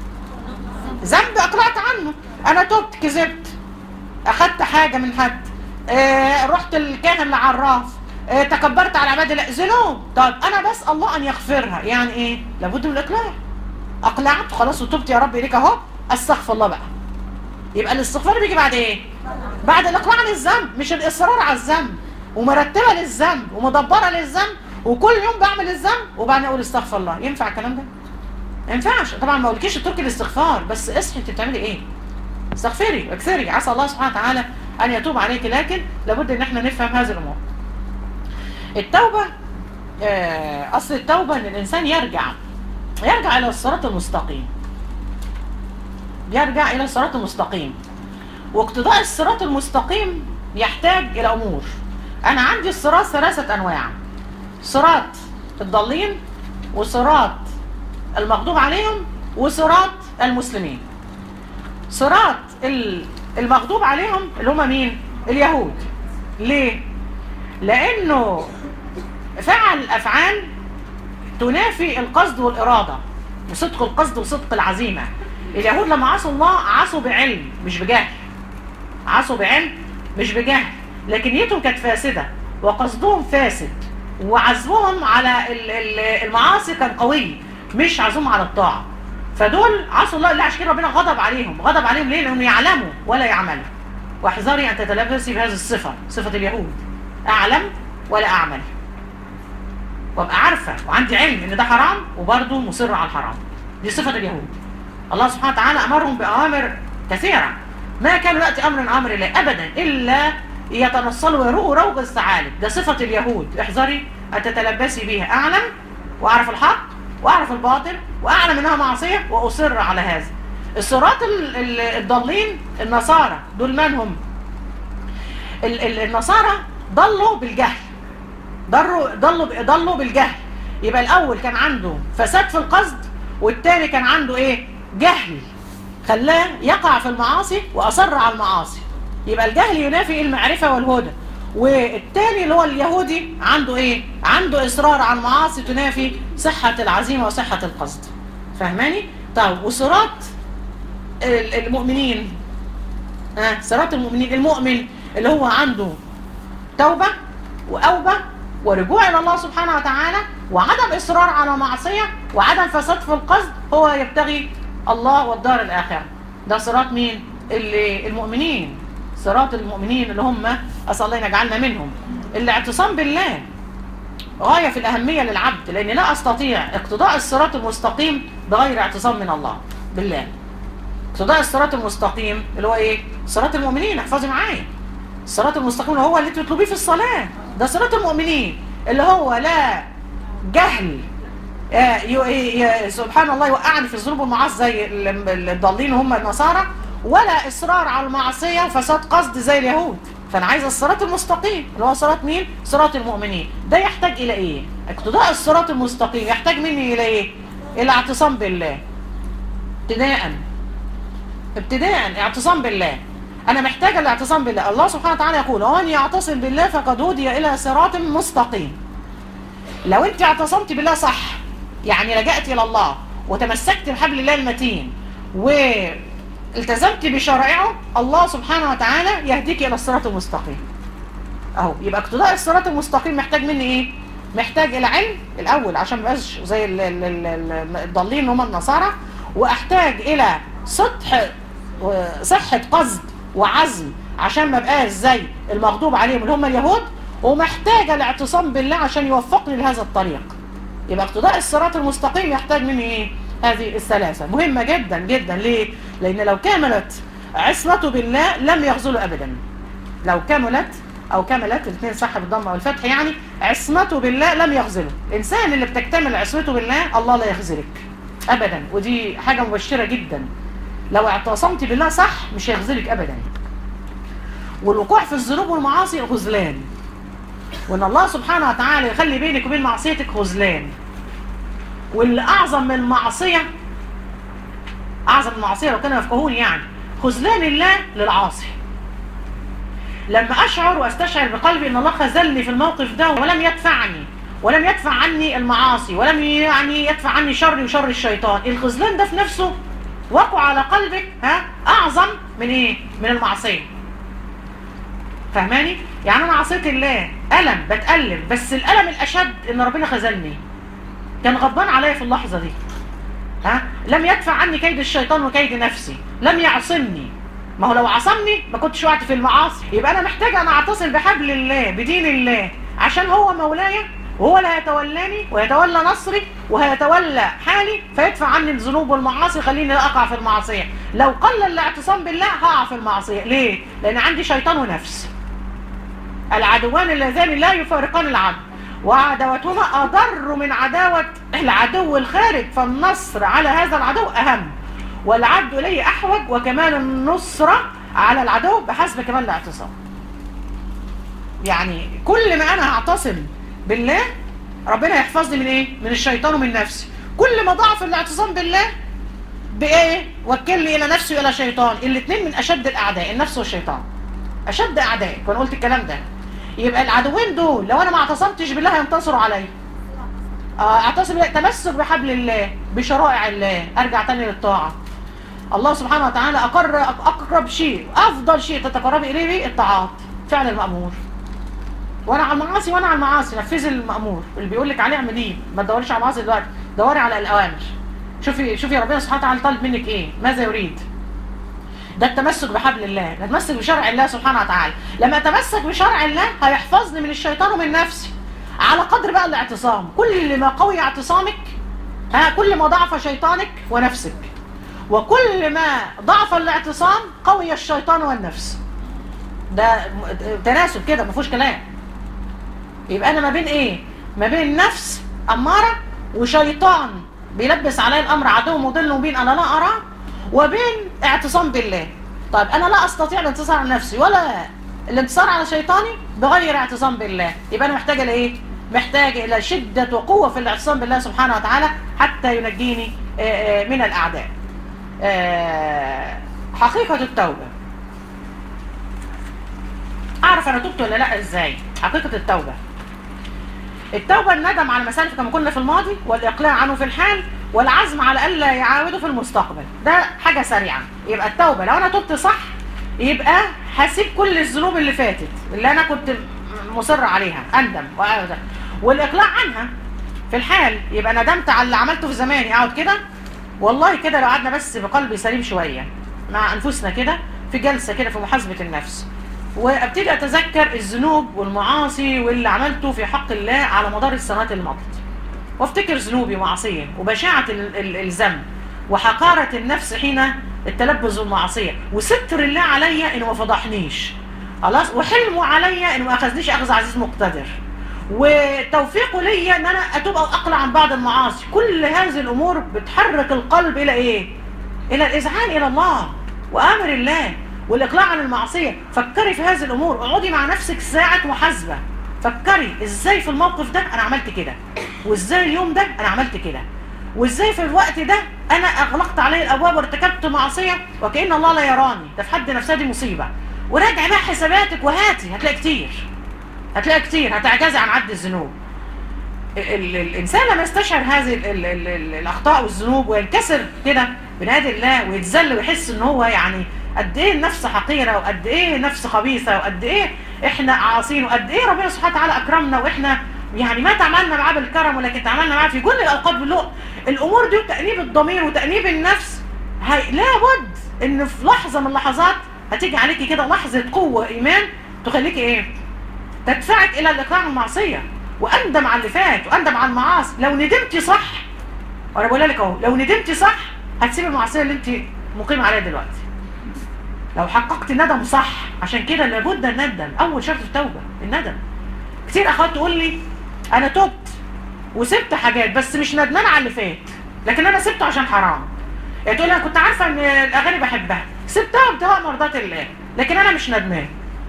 ذنب اقلعت عنه انا تبت كذبت اخدت حاجه من حد آه رحت الكاهن لعراف آه تكبرت على عباد الله ذنوب طب انا بسال الله ان يغفرها يعني ايه لابد من الاقلاع اقلعت خلاص وتبت يا رب اليك اهو استغفر الله بقى يبقى الاستغفار بيجي بعد ايه بعد الاقلاع عن الذنب مش الاصرار على الذنب ومرتبه للذنب ومدبره للذنب وكل يوم بعمل الذنب وبعدين اقول استغفر الله ينفع الكلام ده ما ينفعش طبعا ما اقولكيش اتركي الاستغفار بس اصحي انت بتعملي ايه استغفري واكثري عسى الله سبحانه وتعالى ان يتوب عليك لكن لابد ان احنا نفهم هذه الامور التوبه آه، اصل التوبه ان الانسان يرجع يرجع الى الصراط المستقيم يرجع الى الصراط المستقيم واقتضاء الصراط المستقيم يحتاج الى امور انا عندي الصراط ثلاثه انواع صراط الضالين وصراط المغضوب عليهم وصراط المسلمين صراط ال- المغضوب عليهم اللي هم مين اليهود ليه لانه فعل افعال تنافي القصد والاراده وصدق القصد وصدق العزيمه اليهود لما عصوا الله عصوا بعلم مش بجهل عصوا بعلم مش بجهل لكن نيتهم كانت فاسده وقصدهم فاسد وعزمهم على ال- ال- المعاصي كان قوي مش عزمهم على الطاعه فدول عصوا الله اللي عشان كده ربنا غضب عليهم غضب عليهم ليه لانهم يعلموا ولا يعملوا واحذري ان تتلبسي بهذه الصفه صفه اليهود اعلم ولا اعمل وابقى عارفه وعندي علم ان ده حرام وبرضه مصر على الحرام دي صفه اليهود الله سبحانه وتعالى امرهم باوامر كثيره ما كان ياتي امر من امر الله ابدا الا يتنصلوا ويروقوا روج الثعالب ده صفه اليهود احذري ان تتلبسي بها اعلم واعرف الحق واعرف الباطل واعلم انها معصيه واصر على هذا الصراط ال- ال- الضالين النصارى دول من هم ال- ال- النصارى ضلوا بالجهل ضلوا ضلوا ضلوا بالجهل يبقى الاول كان عنده فساد في القصد والتاني كان عنده ايه جهل خلاه يقع في المعاصي واصر على المعاصي يبقى الجهل ينافي المعرفه والهدى والتاني اللي هو اليهودي عنده ايه عنده اصرار على المعاصي تنافي صحه العزيمه وصحه القصد فاهماني طيب وصراط ال- المؤمنين ها صراط المؤمنين المؤمن اللي هو عنده توبة وأوبة ورجوع إلى الله سبحانه وتعالى وعدم إصرار على معصية وعدم فساد في القصد هو يبتغي الله والدار الآخرة ده صراط مين؟ اللي المؤمنين صراط المؤمنين اللي هم أسأل الله أن يجعلنا منهم الاعتصام بالله غاية في الأهمية للعبد لأن لا أستطيع اقتضاء الصراط المستقيم بغير اعتصام من الله بالله اقتضاء الصراط المستقيم اللي هو ايه صراط المؤمنين احفظي معايا الصراط المستقيم اللي هو اللي تطلبيه في الصلاة ده صراط المؤمنين اللي هو لا جهل آه، ي- ي- سبحان الله يوقعني في الذنوب والمعاصي زي ال- ال- الضالين هم النصارى ولا اصرار على المعصيه وفساد قصد زي اليهود فانا عايز الصراط المستقيم اللي هو صراط مين صراط المؤمنين ده يحتاج الى ايه اقتضاء الصراط المستقيم يحتاج مني الى ايه الى اعتصام بالله ابتداء ابتداء اعتصام بالله انا محتاجه الاعتصام بالله الله سبحانه وتعالى يقول ومن يعتصم بالله فقد هدي الى صراط مستقيم لو انت اعتصمت بالله صح يعني لجأت الى الله وتمسكت بحبل الله المتين والتزمت بشرائعه الله سبحانه وتعالى يهديك الى الصراط المستقيم اهو يبقى اقتضاء الصراط المستقيم محتاج مني ايه محتاج الى علم الاول عشان ما ابقاش زي ال- ال- ال- ال- الضالين اللي هم النصارى واحتاج الى سطح صحة قصد وعزم عشان ما بقاش زي المغضوب عليهم اللي هم اليهود ومحتاجة الاعتصام بالله عشان يوفقني لهذا الطريق يبقى اقتضاء الصراط المستقيم يحتاج مني ايه هذه الثلاثة مهمة جدا جدا ليه لان لو كملت عصمته بالله لم يخذله ابدا لو كملت او كملت الاثنين صح بالضم او الفتح يعني عصمته بالله لم يخذله الانسان اللي بتكتمل عصمته بالله الله لا يخذلك ابدا ودي حاجة مبشرة جدا لو اعتصمت بالله صح مش هيخذلك ابدا والوقوع في الذنوب والمعاصي غزلان وان الله سبحانه وتعالى يخلي بينك وبين معصيتك غزلان واللي اعظم من المعصيه اعظم من المعصيه لو كانوا يفقهون يعني خذلان الله للعاصي لما اشعر واستشعر بقلبي ان الله خذلني في الموقف ده ولم يدفعني ولم يدفع عني المعاصي ولم يعني يدفع عني شري وشر الشيطان الخذلان ده في نفسه وقع على قلبك ها اعظم من ايه من المعصيه فاهماني يعني انا عصيت الله الم بتالم بس الالم الاشد ان ربنا خذلني كان غضبان عليا في اللحظه دي ها لم يدفع عني كيد الشيطان وكيد نفسي لم يعصمني ما هو لو عصمني ما كنتش وقعت في المعاصي يبقى انا محتاجه ان اعتصم بحبل الله بدين الله عشان هو مولاي وهو اللي هيتولاني ويتولى نصري وهيتولى حالي فيدفع عني الذنوب والمعاصي يخليني لا اقع في المعصيه لو قل الاعتصام بالله هقع في المعصيه ليه لان عندي شيطان ونفس العدوان اللذان لا يفارقان العبد وعداوتهما اضر من عداوه العدو الخارج فالنصر على هذا العدو اهم والعبد اليه احوج وكمان النصره على العدو بحسب كمال الاعتصام يعني كل ما انا هعتصم بالله ربنا يحفظني من ايه من الشيطان ومن نفسي كل ما ضعف الاعتصام بالله بايه وكلني الى نفسي والى شيطان الاثنين من اشد الاعداء النفس والشيطان اشد اعداء كنت قلت الكلام ده يبقى العدوين دول لو انا ما اعتصمتش بالله هينتصروا عليا آه، اعتصم بالله تمسك بحبل الله بشرائع الله ارجع تاني للطاعه الله سبحانه وتعالى اقر اقرب شيء افضل شيء تتقربي اليه بيه الطاعات فعل المامور وانا على المعاصي وانا على المعاصي نفذي المامور اللي بيقول لك عليه اعمليه ما تدوريش على المعاصي دلوقتي دوري على الاوامر شوفي شوفي ربنا سبحانه وتعالى طالب منك ايه ماذا يريد ده التمسك بحبل الله ده التمسك بشرع الله سبحانه وتعالى لما اتمسك بشرع الله هيحفظني من الشيطان ومن نفسي على قدر بقى الاعتصام كل ما قوي اعتصامك ها كل ما ضعف شيطانك ونفسك وكل ما ضعف الاعتصام قوي الشيطان والنفس ده م- تناسب كده ما فيهوش كلام يبقى انا ما بين ايه ما بين نفس اماره وشيطان بيلبس علي الامر عدو مضل مبين انا لا اراه وبين اعتصام بالله طيب انا لا استطيع الانتصار على نفسي ولا الانتصار على شيطاني بغير اعتصام بالله يبقى انا محتاجه لايه محتاجه الى شده وقوه في الاعتصام بالله سبحانه وتعالى حتى ينجيني آه، آه، من الاعداء آه، حقيقه التوبه اعرف انا تبت ولا لا ازاي حقيقه التوبه التوبة الندم على مسالف كما قلنا في الماضي والإقلاع عنه في الحال والعزم على ألا يعاوده في المستقبل ده حاجة سريعة يبقى التوبة لو أنا تبت صح يبقى هسيب كل الذنوب اللي فاتت اللي أنا كنت مصر عليها أندم وأعود والإقلاع عنها في الحال يبقى ندمت على اللي عملته في زماني أقعد كده والله كده لو قعدنا بس بقلب سليم شوية مع أنفسنا كده في جلسة كده في محاسبة النفس وابتدي اتذكر الذنوب والمعاصي واللي عملته في حق الله على مدار السنوات اللي مضت وافتكر ذنوبي ومعاصية وبشاعة ال- ال- الذنب وحقارة النفس حين التلبس بالمعصية وستر الله عليا انه ما فضحنيش خلاص وحلمه عليا انه ما اخذنيش اخذ عزيز مقتدر وتوفيقه ليا ان انا اتوب او اقلع عن بعض المعاصي كل هذه الامور بتحرك القلب الى ايه الى الاذعان الى الله وامر الله والاقلاع عن المعصيه فكري في هذه الامور اقعدي مع نفسك ساعه محاسبه فكري ازاي في الموقف ده انا عملت كده وازاي اليوم ده انا عملت كده وازاي في الوقت ده انا اغلقت عليه الابواب وارتكبت معصيه وكان الله لا يراني ده في حد نفسها دي مصيبه وراجع بقى حساباتك وهاتي هتلاقي كتير هتلاقي كتير هتعجزي عن عد الذنوب ال- ال- الانسان لما يستشعر هذه ال ال ال ال الاخطاء والذنوب وينكسر كده بنادي الله ويتذل ويحس ان هو يعني قد ايه النفس حقيره وقد ايه نفس خبيثه وقد ايه احنا عاصين وقد ايه ربنا سبحانه وتعالى اكرمنا واحنا يعني ما تعاملنا معاه بالكرم ولكن تعاملنا معاه في كل الاوقات باللؤم الامور دي وتانيب الضمير وتانيب النفس هي لابد ان في لحظه من اللحظات هتيجي عليكي كده لحظه قوه ايمان تخليكي ايه تدفعك الى الاقلاع عن المعصيه واندم على اللي فات واندم على المعاصي لو ندمتي صح وانا بقول لك اهو لو ندمتي صح هتسيبي المعصيه اللي انت مقيمه عليها دلوقتي لو حققت الندم صح عشان كده لابد الندم اول شرط في التوبه الندم كتير اخوات تقول لي انا تبت وسبت حاجات بس مش ندمان على اللي فات لكن انا سبته عشان حرام يعني تقول لي انا كنت عارفه ان الاغاني بحبها سبتها ابتغاء مرضات الله لكن انا مش ندمان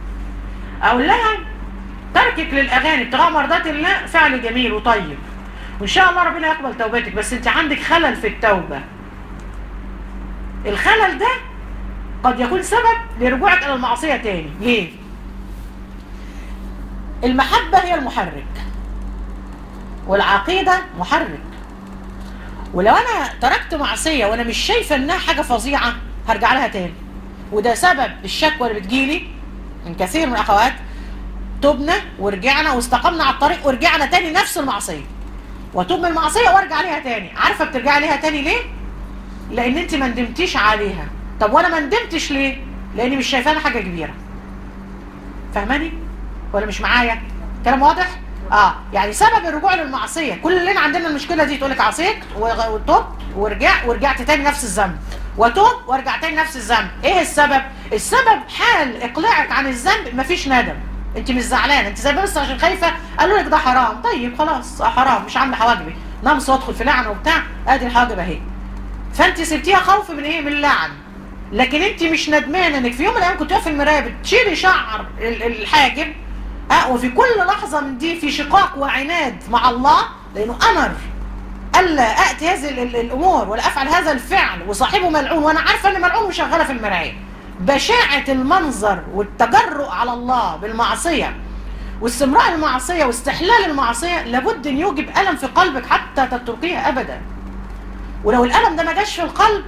اقول لها تركك للاغاني ابتغاء مرضات الله فعل جميل وطيب وان شاء الله ربنا يقبل توبتك بس انت عندك خلل في التوبه الخلل ده قد يكون سبب لرجوعك الى المعصيه تاني ليه المحبه هي المحرك والعقيده محرك ولو انا تركت معصيه وانا مش شايفه انها حاجه فظيعه هرجع لها تاني وده سبب الشكوى اللي بتجيلي من كثير من الاخوات تبنا ورجعنا واستقمنا على الطريق ورجعنا تاني نفس المعصيه واتوب من المعصيه وارجع ليها تاني عارفه بترجعي ليها تاني ليه لان انت ما ندمتيش عليها طب وانا ما ندمتش ليه لاني مش شايفاها حاجه كبيره فاهماني ولا مش معايا كلام واضح اه يعني سبب الرجوع للمعصيه كلنا عندنا المشكله دي تقول لك عصيت وغ- وتوبت ورجع ورجعت تاني نفس الذنب وتوب وارجع تاني نفس الذنب ايه السبب السبب حال اقلاعك عن الذنب مفيش ندم انت مش زعلانه انت زي بس عشان خايفه قالوا لك ده حرام طيب خلاص اه حرام مش عامله حواجبي نمس وادخل في لعن وبتاع ادي الحواجب اهي فانت سبتيها خوف من ايه من اللعن لكن انت مش ندمانه انك في يوم من الايام كنت واقفه في المرايه بتشيلي شعر ال- الحاجب ها وفي كل لحظة من دي في شقاق وعناد مع الله لأنه أمر ألا أأتي هذه ال- ال- الأمور ولا أفعل هذا الفعل وصاحبه ملعون وأنا عارفة أن ملعون وشغالة في المراية بشاعة المنظر والتجرؤ على الله بالمعصية واستمرار المعصية واستحلال المعصية لابد أن يوجب ألم في قلبك حتى تتركيها أبدا ولو الألم ده ما جاش في القلب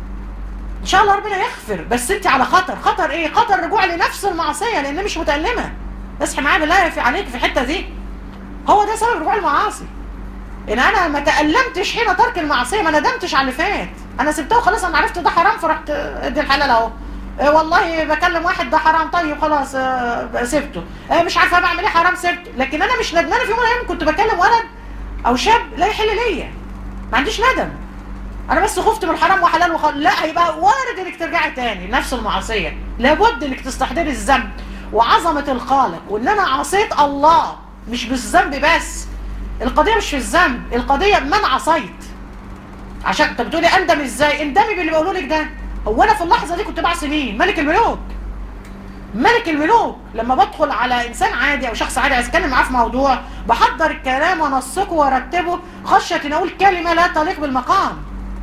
ان شاء الله ربنا يغفر بس انت على خطر خطر ايه خطر رجوع لنفس المعصيه لان مش متألمه اصحي معايا بالله في عليك في الحته دي هو ده سبب رجوع المعاصي ان انا ما تألمتش حين ترك المعصيه ما ندمتش على اللي فات انا سبته وخلاص انا عرفت ده حرام فرحت ادي الحلال اهو إيه والله بكلم واحد ده حرام طيب خلاص آه، سبته آه، مش عارفه بعمل ايه حرام سبته لكن انا مش ندمانه في يوم من الايام كنت بكلم ولد او شاب لا يحل ليا ما عنديش ندم انا بس خفت من الحرام وحلال وخ... لا هيبقى وارد انك ترجعي تاني نفس المعصيه لابد انك تستحضري الذنب وعظمه الخالق وان انا عصيت الله مش بالذنب بس القضيه مش في الذنب القضيه بمن عصيت عشان انت بتقولي اندم ازاي اندمي باللي بقوله لك ده هو انا في اللحظه دي كنت بعصي مين ملك الملوك ملك الملوك لما بدخل على انسان عادي او شخص عادي عايز اتكلم معاه في موضوع بحضر الكلام وانسقه وارتبه خشيه ان اقول كلمه لا تليق بالمقام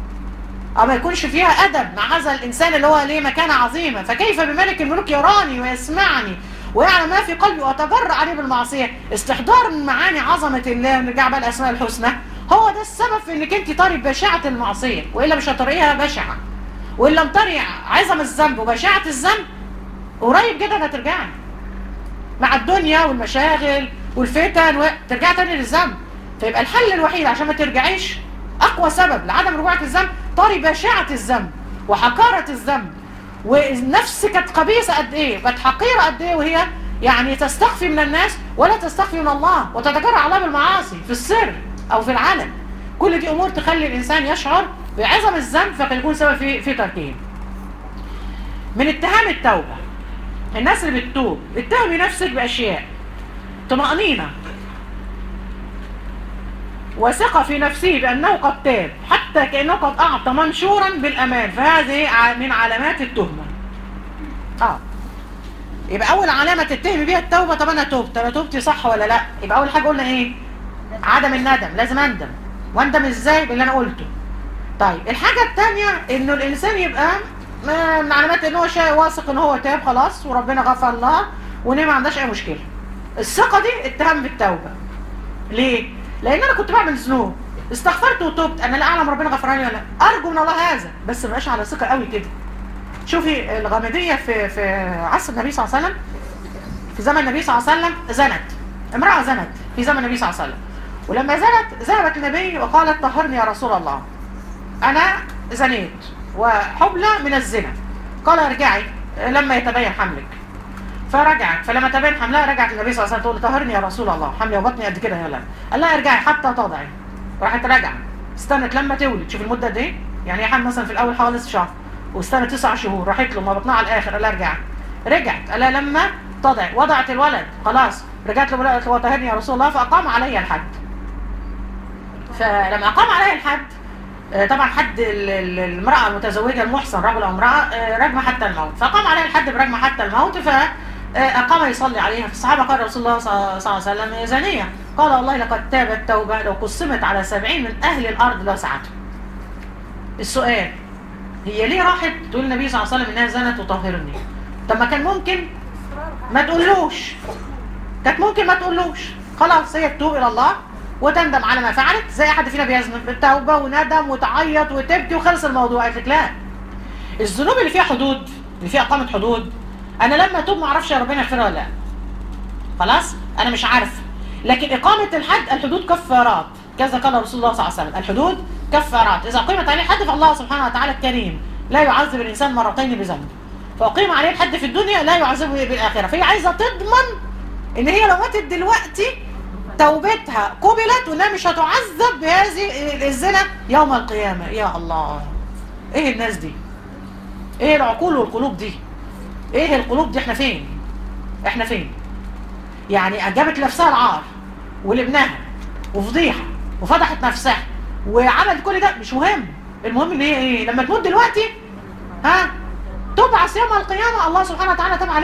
أو ما يكونش فيها أدب مع هذا الإنسان اللي هو ليه مكانة عظيمة فكيف بملك الملوك يراني ويسمعني ويعلم ما في قلبي وأتجرأ عليه بالمعصية استحضار من معاني عظمة الله نرجع بقى الأسماء الحسنى هو ده السبب في إنك أنت طاري بشاعة المعصية وإلا مش هتطريها بشعة وإن لم تري عظم الذنب وبشاعة الذنب قريب جدا هترجعي مع الدنيا والمشاغل والفتن وترجعي تاني للذنب فيبقى الحل الوحيد عشان ما ترجعيش اقوى سبب لعدم رجوعك الذنب طاري بشاعة الذنب وحقارة الذنب والنفس كانت خبيثة قد ايه كانت حقيرة قد ايه وهي يعني تستخفي من الناس ولا تستخفي من الله وتتجرع على بالمعاصي في السر او في العلن كل دي امور تخلي الانسان يشعر بعظم الذنب فيكون سبب في في تركه من اتهام التوبة الناس اللي بتتوب اتهمي نفسك باشياء طمأنينة وثق في نفسه بأنه قد تاب حتى كأنه قد أعطى منشورا بالأمان فهذه ع- من علامات التهمة آه يبقى أول علامة تتهم بيها التوبة طب أنا توبت أنا توبتي صح ولا لا يبقى أول حاجة قلنا إيه عدم الندم لازم أندم وأندم إزاي باللي أنا قلته طيب الحاجة التانية إنه الإنسان يبقى ما- من علامات إن هو شيء واثق إن هو تاب خلاص وربنا غفر له وإن ما عندهاش أي مشكلة الثقة دي اتهام بالتوبة ليه؟ لان انا كنت بعمل ذنوب استغفرت وتوبت انا لا اعلم ربنا غفراني ولا لا ارجو من الله هذا بس ما بقاش على ثقه قوي كده شوفي الغامديه في في عصر النبي صلى الله عليه وسلم في زمن النبي صلى الله عليه وسلم زنت امراه زنت في زمن النبي صلى الله عليه وسلم ولما زنت ذهبت النبي وقالت طهرني يا رسول الله انا زنيت وحبلى من الزنا قال ارجعي لما يتبين حملك فرجعت فلما تبين حملها رجعت النبي صلى الله عليه وسلم تقول طهرني يا رسول الله حملي وبطني قد كده يا ولد قال لها ارجعي حتى تضعي راحت راجعه استنت لما تولد شوف المده قد ايه يعني هي حمل مثلا في الاول حوالي شهر واستنت تسع شهور راحت له ما بطنها على الاخر قال لها ارجعي رجعت قال لها لما تضعي وضعت الولد خلاص رجعت له قالت له طهرني يا رسول الله فاقام علي الحد فلما اقام علي الحد آه، طبعا حد ال- ال- المرأة المتزوجة المحصن رجل أو امرأة آه، رجمة حتى الموت فقام عليها الحد برجمة حتى الموت فأقام يصلي عليها فالصحابة قال رسول الله صلى صلى الله عليه وسلم هي زانية قال والله لقد تابت توبة لو قسمت على سبعين من أهل الأرض لسعتهم السؤال هي ليه راحت تقول النبي صلى الله عليه وسلم إنها زنت وطهرني طب ما كان ممكن ما تقولوش كانت ممكن ما تقولوش خلاص هي تتوب الى الله وتندم على ما فعلت زي حد فينا بيذنب بالتوبه وندم وتعيط وتبكي وخلص الموضوع قالت لك لا الذنوب اللي فيها حدود اللي فيها اقامه حدود انا لما اتوب ما اعرفش يا ربنا يغفرها ولا لا خلاص انا مش عارف لكن اقامه الحد الحدود كفارات كذا قال رسول الله صلى الله عليه وسلم الحدود كفارات اذا قيمت عليه حد فالله سبحانه وتعالى الكريم لا يعذب الانسان مرتين بذنب فاقيم عليه الحد في الدنيا لا يعذبه بالاخره فهي عايزه تضمن ان هي لو ماتت دلوقتي توبتها قبلت وانها مش هتعذب بهذه الزنا يوم القيامه يا الله ايه الناس دي ايه العقول والقلوب دي ايه القلوب دي احنا فين احنا فين يعني جابت لنفسها العار ولابنها وفضيحه وفضحت نفسها وعملت كل ده مش مهم المهم ان هي ايه لما تموت دلوقتي ها تبعث يوم القيامه الله سبحانه وتعالى تاب عليها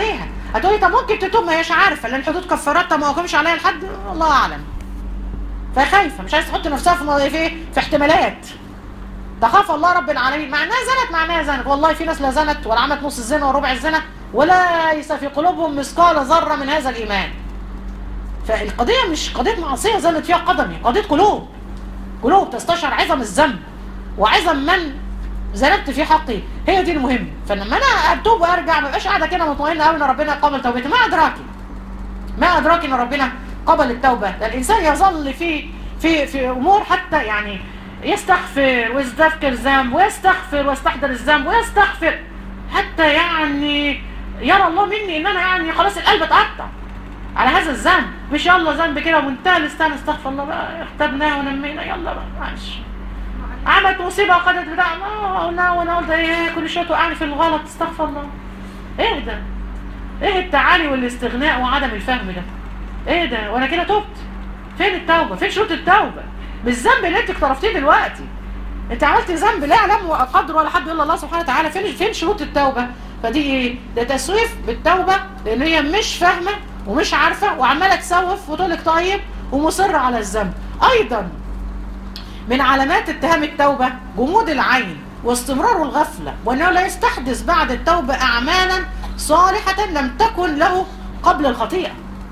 هتقولي طب ممكن تتوب ما هيش عارفه لان حدود كفارات ما حكمش عليها لحد الله اعلم فخايفه مش عايزه تحط نفسها في مو- في في احتمالات تخاف الله رب العالمين مع انها زنت مع انها زنت والله في ناس لا زنت ولا عملت نص الزنا وربع الزنا وليس في قلوبهم مثقال ذره من هذا الايمان فالقضيه مش قضيه معصيه زنت فيها قدمي قضيه قلوب قلوب تستشعر عظم الذنب وعظم من ذنبت في حقي هي دي المهم فلما انا اتوب وارجع ما بقاش قاعده كده مطمئنه قوي ان ربنا قبل توبتي ما ادراكي ما ادراك ان ربنا قبل التوبه ده الانسان يظل في في في امور حتى يعني يستغفر ويستذكر ذنب ويستغفر ويستحضر الذنب ويستغفر حتى يعني يرى الله مني ان انا يعني خلاص القلب اتقطع على هذا الذنب مش يلا ذنب كده ومنتهى الاستهانه استغفر الله بقى اختبناه ونمينا يلا بقى معلش عملت مصيبه وخدت بتاع ما قلنا وانا قلت ايه كل شويه توقعني في الغلط استغفر الله ايه ده ايه التعالي والاستغناء وعدم الفهم ده ايه ده وانا كده تبت فين التوبه فين شروط التوبه بالذنب اللي انت اقترفتيه دلوقتي انت عملت ذنب لا يعلم قدر ولا حد الا الله سبحانه وتعالى فين فين شروط التوبه فدي ايه ده تسويف بالتوبه لان هي مش فاهمه ومش عارفه وعماله تسوف وتقول لك طيب ومصره على الذنب ايضا من علامات اتهام التوبة جمود العين واستمرار الغفلة وأنه لا يستحدث بعد التوبة أعمالا صالحة لم تكن له قبل الخطيئة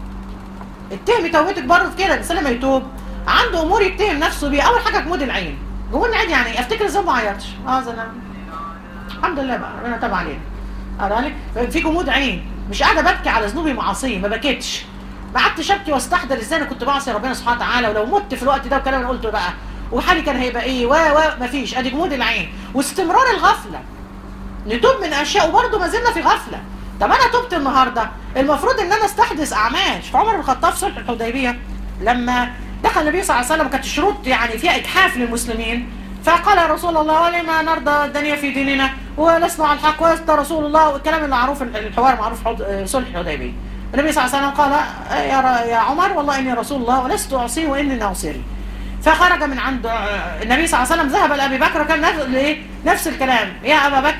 اتهمي توبتك برضه في كده الإنسان لما يتوب عنده أمور يتهم نفسه بيها أول حاجة جمود العين جمود العين يعني أفتكر الذنب ما عيطش اه زي أنا الحمد لله بقى ربنا تاب علينا قال لك في جمود عين مش قاعده ببكي على ذنوبي معاصيه ما بكيتش ما قعدتش ابكي واستحضر ازاي انا كنت بعصي ربنا سبحانه وتعالى ولو مت في الوقت ده والكلام اللي قلته بقى وحالي كان هيبقى ايه و و مفيش ادي جمود العين واستمرار الغفله نتوب من اشياء وبرضه ما زلنا في غفله طب انا تبت النهارده المفروض ان انا استحدث اعمال في عمر بن الخطاب في صلح الحديبيه لما دخل النبي صلى الله عليه وسلم كانت الشروط يعني فيها اجحاف للمسلمين فقال يا رسول الله ولما نرضى الدنيا في ديننا ونسمع الحق ويسطى رسول الله والكلام المعروف الحوار معروف حد- صلح الحديبيه النبي صلى الله عليه وسلم قال يا ر- يا عمر والله اني رسول الله ولست اعصيه واني ناصري فخرج من عند النبي صلى الله عليه وسلم ذهب لابي بكر وكان نفس الايه نفس الكلام يا ابا بكر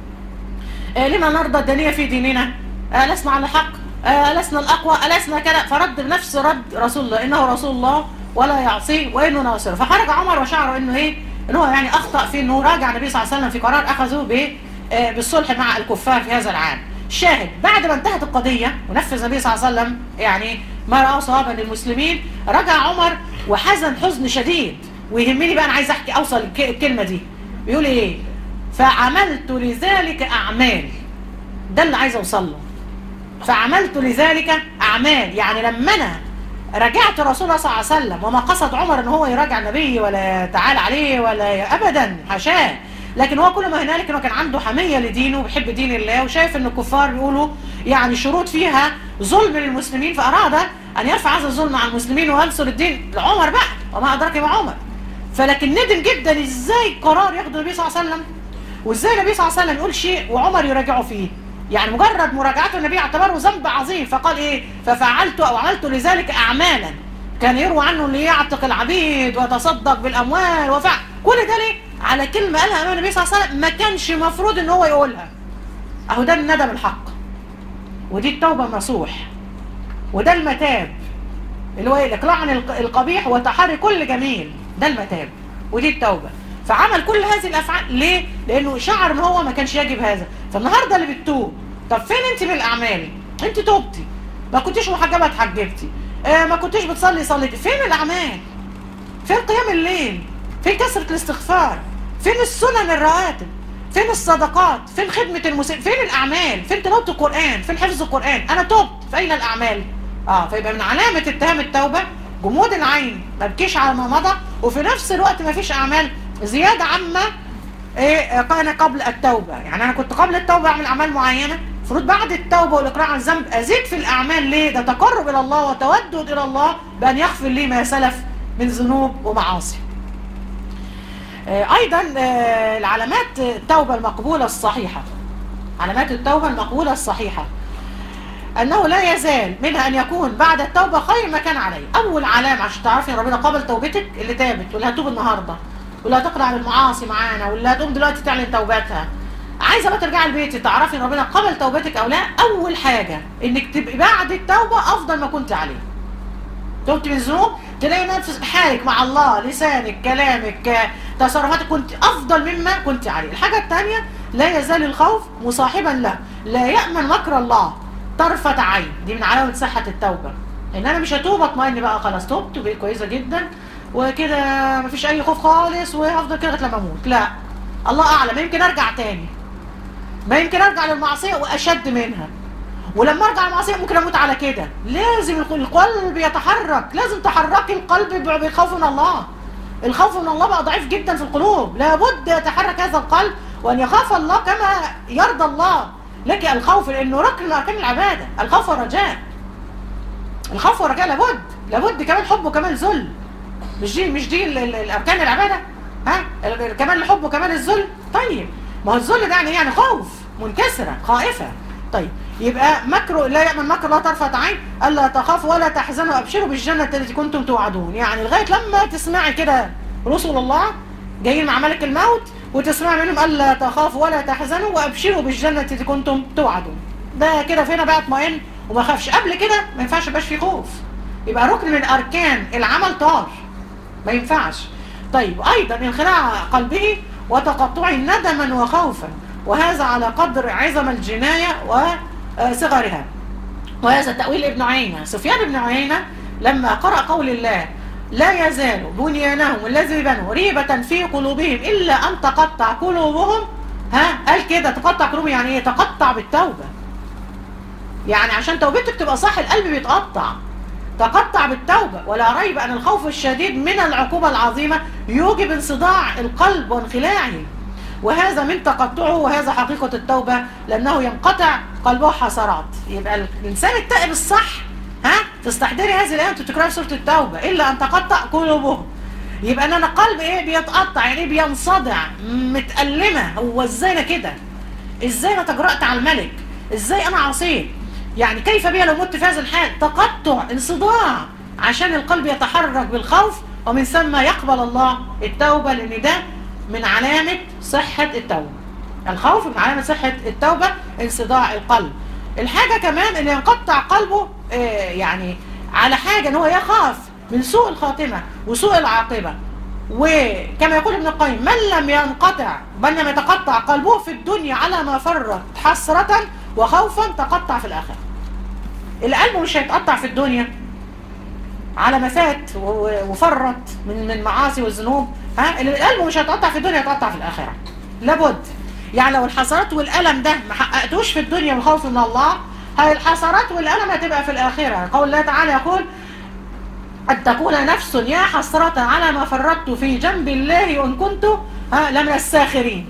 آه، لما نرضى الدنيا في ديننا آه، لسنا على الحق آه، لسنا الاقوى لسنا كذا فرد بنفس رد رسول الله انه رسول الله ولا يعصيه وانه ناصر فخرج عمر وشعر انه ايه ان هو يعني اخطا في انه راجع النبي صلى الله عليه وسلم في قرار اخذه ب آه، بالصلح مع الكفار في هذا العام شاهد بعد ما انتهت القضيه ونفذ النبي صلى الله عليه وسلم يعني ما راه صوابا للمسلمين رجع عمر وحزن حزن شديد ويهمني بقى انا عايز احكي اوصل الك- الكلمه دي بيقول ايه فعملت لذلك اعمال ده اللي عايز اوصل له فعملت لذلك اعمال يعني لما انا رجعت رسول الله صلى الله عليه وسلم وما قصد عمر ان هو يراجع النبي ولا تعال عليه ولا ابدا حاشاه لكن هو كل ما هنالك انه كان عنده حميه لدينه وبيحب دين الله وشايف ان الكفار بيقولوا يعني شروط فيها ظلم للمسلمين فاراد ان يرفع هذا الظلم عن المسلمين وينصر الدين لعمر بقى وما ادراك ما عمر فلكن ندم جدا ازاي قرار ياخده النبي صلى الله عليه وسلم وازاي النبي صلى الله عليه وسلم يقول شيء وعمر يراجعه فيه يعني مجرد مراجعته النبي اعتبره ذنب عظيم فقال ايه ففعلت او عملت لذلك اعمالا كان يروى عنه اللي يعتق العبيد ويتصدق بالاموال وفعل كل ده ليه على كلمه قالها امام النبي صلى الله عليه وسلم ما كانش مفروض ان هو يقولها اهو ده الندم الحق ودي التوبه النصوح وده المتاب اللي هو الاقلاع عن الق- القبيح وتحري كل جميل ده المتاب ودي التوبه فعمل كل هذه الافعال ليه؟ لانه شعر ان هو ما كانش يجب هذا فالنهارده اللي بتتوب طب فين انت من الاعمال؟ انت توبتي ما كنتيش محجبه اتحجبتي آه ما كنتيش بتصلي صليتي فين الاعمال؟ فين قيام الليل؟ فين كثره الاستغفار؟ فين السنن الرواتب؟ فين الصدقات؟ فين خدمة المسلم؟ فين الأعمال؟ فين تلاوة القرآن؟ فين حفظ القرآن؟ أنا تبت، فأين الأعمال؟ اه فيبقى من علامة اتهام التوبة جمود العين ما بكيش على ما مضى وفي نفس الوقت ما فيش أعمال زيادة عما إيه كان قبل التوبة يعني أنا كنت قبل التوبة أعمل أعمال معينة المفروض بعد التوبة والإقلاع عن الذنب أزيد في الأعمال ليه؟ ده تقرب إلى الله وتودد إلى الله بأن يغفر لي ما سلف من ذنوب ومعاصي آه، ايضا آه، العلامات التوبه المقبوله الصحيحه علامات التوبه المقبوله الصحيحه انه لا يزال منها ان يكون بعد التوبه خير ما كان عليه اول علامه عشان تعرفي ان ربنا قبل توبتك اللي تابت واللي هتوب النهارده واللي هتقلع عن المعاصي معانا واللي هتقوم دلوقتي تعلن توبتها عايزه بقى ترجعي لبيتي تعرفي ان ربنا قبل توبتك او لا اول حاجه انك تبقي بعد التوبه افضل ما كنت عليه تبت من الذنوب تلاقي نفس حالك مع الله لسانك كلامك تصرفاتك كنت افضل مما كنت عليه الحاجه الثانيه لا يزال الخوف مصاحبا له لا يامن مكر الله طرفه عين دي من علامه صحه التوبه ان انا مش هتوب اطمئن بقى خلاص توبت وبقيت كويسه جدا وكده مفيش اي خوف خالص وهفضل كده لغايه لما اموت لا الله اعلم يمكن ارجع تاني ما يمكن ارجع للمعصيه واشد منها ولما ارجع المعصيه ممكن اموت على كده لازم القلب يتحرك لازم تحركي القلب بخوف من الله الخوف من الله بقى ضعيف جدا في القلوب لابد يتحرك هذا القلب وان يخاف الله كما يرضى الله لك الخوف لانه ركن من اركان العباده الخوف والرجاء الخوف والرجاء لابد لابد كمان حب وكمان ذل مش دي مش دي الاركان العباده ها كمان الحب وكمان الذل طيب ما هو الذل ده يعني يعني خوف منكسره خائفه طيب يبقى مكر لا يأمن مكر الله طرفة عين ألا تخافوا ولا تحزنوا أبشروا بالجنة التي كنتم توعدون يعني لغاية لما تسمعي كده رسل الله جايين مع ملك الموت وتسمعي منهم ألا تخافوا ولا تحزنوا وأبشروا بالجنة التي كنتم توعدون ده كده فينا بقى اطمئن وما خافش قبل كده ما ينفعش يبقاش في خوف يبقى ركن من أركان العمل طار ما ينفعش طيب أيضا انخلاع قلبه وتقطع ندما وخوفا وهذا على قدر عظم الجناية وصغرها وهذا تأويل ابن عيينة سفيان بن عيينة لما قرأ قول الله لا يزال بنيانهم الذي بنوا ريبة في قلوبهم إلا أن تقطع قلوبهم ها قال كده تقطع قلوبهم يعني ايه تقطع بالتوبة يعني عشان توبتك تبقى صح القلب بيتقطع تقطع بالتوبة ولا ريب أن الخوف الشديد من العقوبة العظيمة يوجب انصداع القلب وانخلاعه وهذا من تقطعه وهذا حقيقة التوبة لأنه ينقطع قلبه حسرات يبقى الإنسان التائب الصح ها تستحضري هذه الآية تكرار سورة التوبة إلا أن تقطع قلوبهم يبقى أنا قلب إيه بيتقطع يعني بينصدع متألمة هو إزاي أنا كده إزاي أنا تجرأت على الملك إزاي أنا عصيت يعني كيف بي لو مت في هذا الحال تقطع انصداع عشان القلب يتحرك بالخوف ومن ثم يقبل الله التوبة لأن ده من علامة صحة التوبة الخوف من علامة صحة التوبة انصداع القلب الحاجة كمان ان ينقطع قلبه آه يعني على حاجة ان هو يخاف من سوء الخاتمة وسوء العاقبة وكما يقول ابن القيم من لم ينقطع بل لم يتقطع قلبه في الدنيا على ما فرط حسرة وخوفا تقطع في الآخرة القلب مش هيتقطع في الدنيا على ما فات وفرط من من معاصي والذنوب ها القلب مش هيتقطع في الدنيا هيتقطع في الآخرة لابد يعني لو الحسرات والألم ده ما حققتوش في الدنيا من خوف من الله هاي الحسرات والألم هتبقى في الآخرة قول الله تعالى يقول أن تكون نفس يا حسرة على ما فرطت في جنب الله وإن كنت ها لمن الساخرين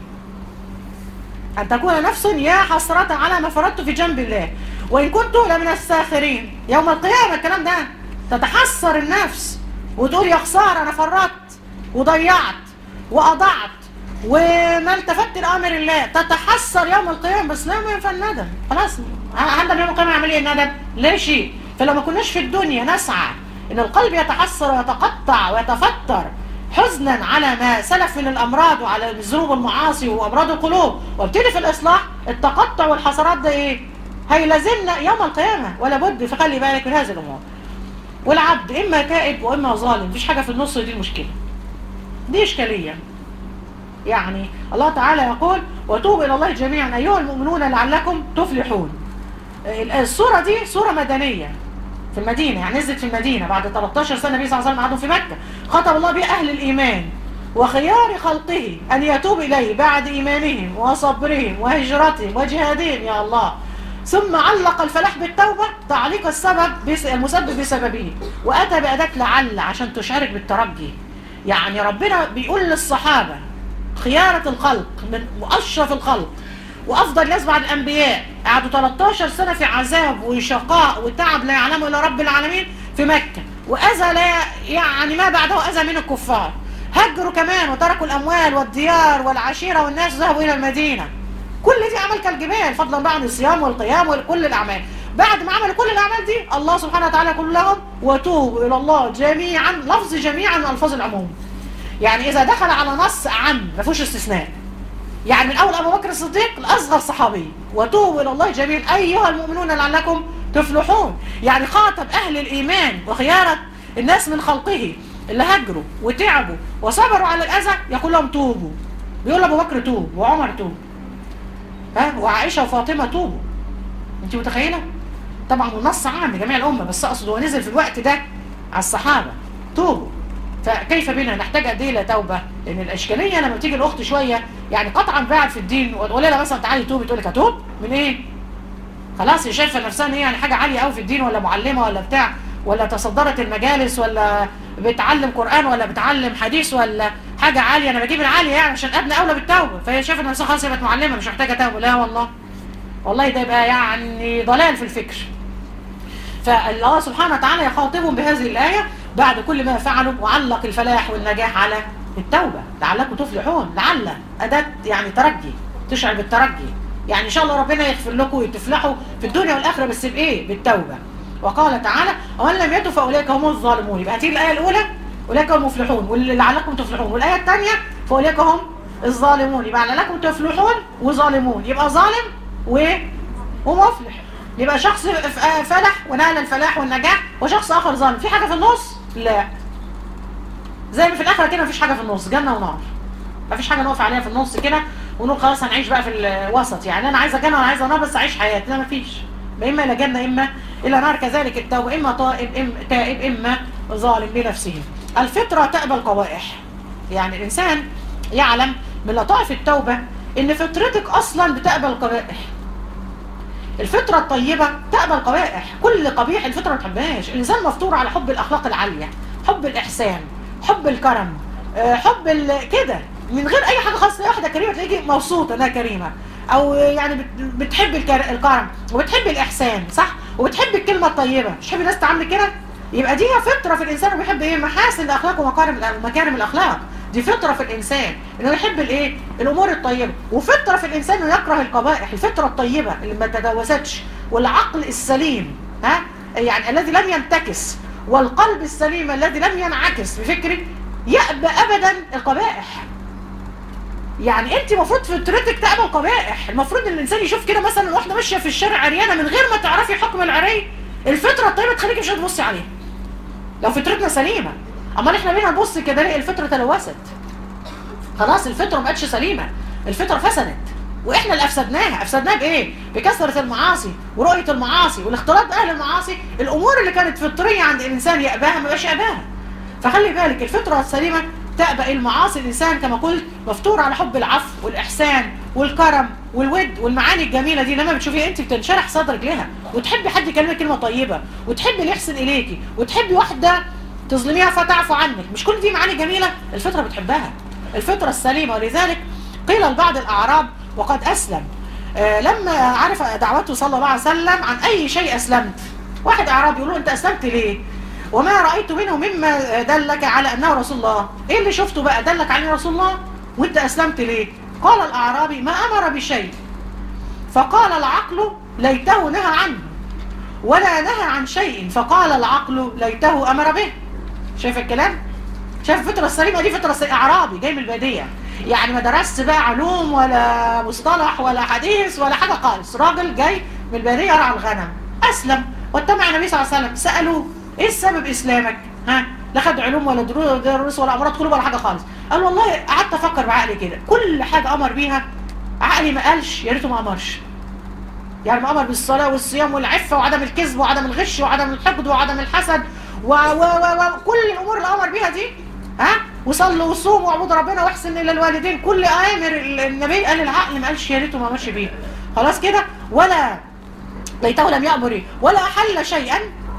أن تكون نفس يا حسرة على ما فرطت في جنب الله وإن كنت لمن الساخرين يوم القيامة الكلام ده تتحسر النفس وتقول يا خسارة أنا فرطت وضيعت وأضعت وما التفت لأمر الله تتحسر يوم القيامة بس لا ما ينفع الندم خلاص عندنا يوم القيامة يعمل ايه الندم؟ لا شيء فلو ما كناش في الدنيا نسعى ان القلب يتحسر ويتقطع ويتفتر حزنا على ما سلف من الامراض وعلى الذنوب والمعاصي وامراض القلوب وابتدي في الاصلاح التقطع والحسرات ده ايه؟ هيلازمنا يوم القيامة ولا بد فخلي بالك من هذه الامور والعبد اما كائب واما ظالم مفيش حاجة في النص دي المشكلة دي اشكالية يعني الله تعالى يقول وتوبوا الى الله جميعا ايها المؤمنون لعلكم تفلحون الصورة دي صورة مدنية في المدينة يعني نزلت في المدينة بعد 13 سنة النبي صلى الله عليه وسلم قعدوا في مكة خطب الله بها أهل الإيمان وخيار خلقه أن يتوب إليه بعد إيمانهم وصبرهم وهجرتهم وجهادهم يا الله ثم علق الفلاح بالتوبة تعليق السبب المسبب بسببه وأتى بأداة لعل عشان تشعرك بالترجي يعني ربنا بيقول للصحابة خيارة الخلق من أشرف الخلق وأفضل ناس بعد الأنبياء قعدوا 13 سنة في عذاب وشقاء وتعب لا يعلمه إلا رب العالمين في مكة وأذى لا يعني ما بعده أذى من الكفار هجروا كمان وتركوا الأموال والديار والعشيرة والناس ذهبوا إلى المدينة كل دي عمل كالجبال فضلا بقى عن الصيام والقيام وكل الأعمال بعد ما عملوا كل الأعمال دي الله سبحانه وتعالى يقول لهم وتوبوا إلى الله جميعا لفظ جميعا من ألفاظ العموم يعني إذا دخل على نص عام ما فيهوش استثناء يعني من اول ابو بكر الصديق لاصغر صحابي وتوبوا الى الله جميعا ايها المؤمنون لعلكم تفلحون يعني خاطب اهل الايمان وخيارة الناس من خلقه اللي هجروا وتعبوا وصبروا على الاذى يقول لهم توبوا بيقول ابو بكر توب وعمر توب ها وعائشه وفاطمه توبوا انت متخيله طبعا النص عام لجميع الامه بس اقصد هو نزل في الوقت ده على الصحابه توبوا فكيف بنا نحتاج قد ايه الى توبه لان الاشكاليه لما بتيجي الاخت شويه يعني قطعا بعد في الدين وتقول لها مثلا تعالي توبي تقول لك اتوب من ايه خلاص هي شايفه نفسها ان هي يعني حاجه عاليه قوي في الدين ولا معلمه ولا بتاع ولا تصدرت المجالس ولا بتعلم قران ولا بتعلم حديث ولا حاجه عاليه انا بجيب العاليه يعني عشان ابني اولى بالتوبه فهي شايفه نفسها خلاص هي بقت معلمه مش محتاجه توبه لا والله والله ده يبقى يعني ضلال في الفكر فالله سبحانه وتعالى يخاطبهم بهذه الآية بعد كل ما فعلوا وعلق الفلاح والنجاح على التوبة لعلكم تفلحون لعل أداة يعني ترجي تشعر بالترجي يعني إن شاء الله ربنا يغفر لكم وتفلحوا في الدنيا والآخرة بس بإيه؟ بالتوبة وقال تعالى ومن لم يتب فأولئك هم الظالمون يبقى هتيجي الآية الأولى أولئك هم المفلحون ولعلكم تفلحون والآية الثانية فأولئك هم الظالمون يبقى لعلكم تفلحون وظالمون يبقى ظالم و... ومفلح يبقى شخص فلح ونال الفلاح والنجاح وشخص اخر ظالم في حاجه في النص لا زي ما في الاخره كده مفيش حاجه في النص جنه ونار مفيش حاجه نقف عليها في النص كده ونقول خلاص هنعيش بقى في الوسط يعني انا عايزه جنه وانا عايزه نار بس اعيش حياتي لا مفيش اما الى جنه اما الى نار كذلك التوبه اما طائب اما تائب اما ظالم بنفسه الفطره تقبل قبائح يعني الانسان يعلم من لطائف التوبه ان فطرتك اصلا بتقبل قبائح الفطرة الطيبة تقبل قبائح كل قبيح الفطرة ما تحبهاش الإنسان مفطور على حب الأخلاق العالية حب الإحسان حب الكرم حب كده من غير أي حاجة خاصة واحدة كريمة تلاقيكي مبسوطة إنها كريمة أو يعني بتحب الكرم وبتحب الإحسان صح وبتحب الكلمة الطيبة مش تحب الناس تعمل كده يبقى دي فطرة في الإنسان وبيحب إيه محاسن الأخلاق ومكارم مكارم الأخلاق دي فطرة في الإنسان إنه يحب الإيه؟ الأمور الطيبة وفطرة في الإنسان إنه يكره القبائح الفطرة الطيبة اللي ما تجاوزتش والعقل السليم ها يعني الذي لم ينتكس والقلب السليم الذي لم ينعكس بفكرك يأبى أبدا القبائح يعني انت المفروض فطرتك تقبل قبائح المفروض ان الانسان يشوف كده مثلا واحده ماشيه في الشارع عريانه من غير ما تعرفي حكم العري الفطره الطيبه تخليكي مش هتبصي عليها لو فطرتنا سليمه امال احنا بينا نبص كده نلاقي الفطره تلوثت خلاص الفطره ما بقتش سليمه الفطره فسدت واحنا اللي افسدناها افسدناها بايه بكثره المعاصي ورؤيه المعاصي والاختلاط باهل المعاصي الامور اللي كانت فطريه عند الانسان يأباها ما بقاش يأباها فخلي بالك الفطره السليمه تأبى المعاصي الانسان كما قلت مفطور على حب العفو والاحسان والكرم والود والمعاني الجميله دي لما بتشوفيها انت بتنشرح صدرك لها وتحبي حد يكلمك كلمه طيبه وتحبي اللي يحسن اليكي وتحبي واحده تظلميها فتعفو عنك مش كل دي معاني جميلة الفطرة بتحبها الفطرة السليمة ولذلك قيل لبعض الأعراب وقد أسلم آه لما عرف دعوته صلى الله عليه وسلم عن أي شيء أسلمت واحد أعراب يقول له أنت أسلمت ليه وما رأيت منه مما دلك على أنه رسول الله إيه اللي شفته بقى دلك عليه رسول الله وأنت أسلمت ليه قال الأعرابي ما أمر بشيء فقال العقل ليته نهى عنه ولا نهى عن شيء فقال العقل ليته أمر به شايف الكلام شايف الفطره السليمه دي فطره سليمة. اعرابي جاي من الباديه يعني ما درست بقى علوم ولا مصطلح ولا حديث ولا حاجه خالص راجل جاي من الباديه يرعى الغنم اسلم واتبع النبي صلى الله عليه وسلم سالوه ايه السبب اسلامك ها لا خد علوم ولا دروس ولا امراض قلوب ولا حاجه خالص قال والله قعدت افكر بعقلي كده كل حاجه امر بيها عقلي ما قالش يا ريته ما امرش يعني ما امر بالصلاه والصيام والعفه وعدم الكذب وعدم الغش وعدم الحقد وعدم الحسد و و و وكل الامور اللي امر بيها دي ها وصلوا وصوموا واعبدوا ربنا واحسن الى الوالدين كل اوامر النبي قال العقل ما قالش يا ريته ما ماشي بيها خلاص كده ولا ليته لم يامر ولا احل شيئا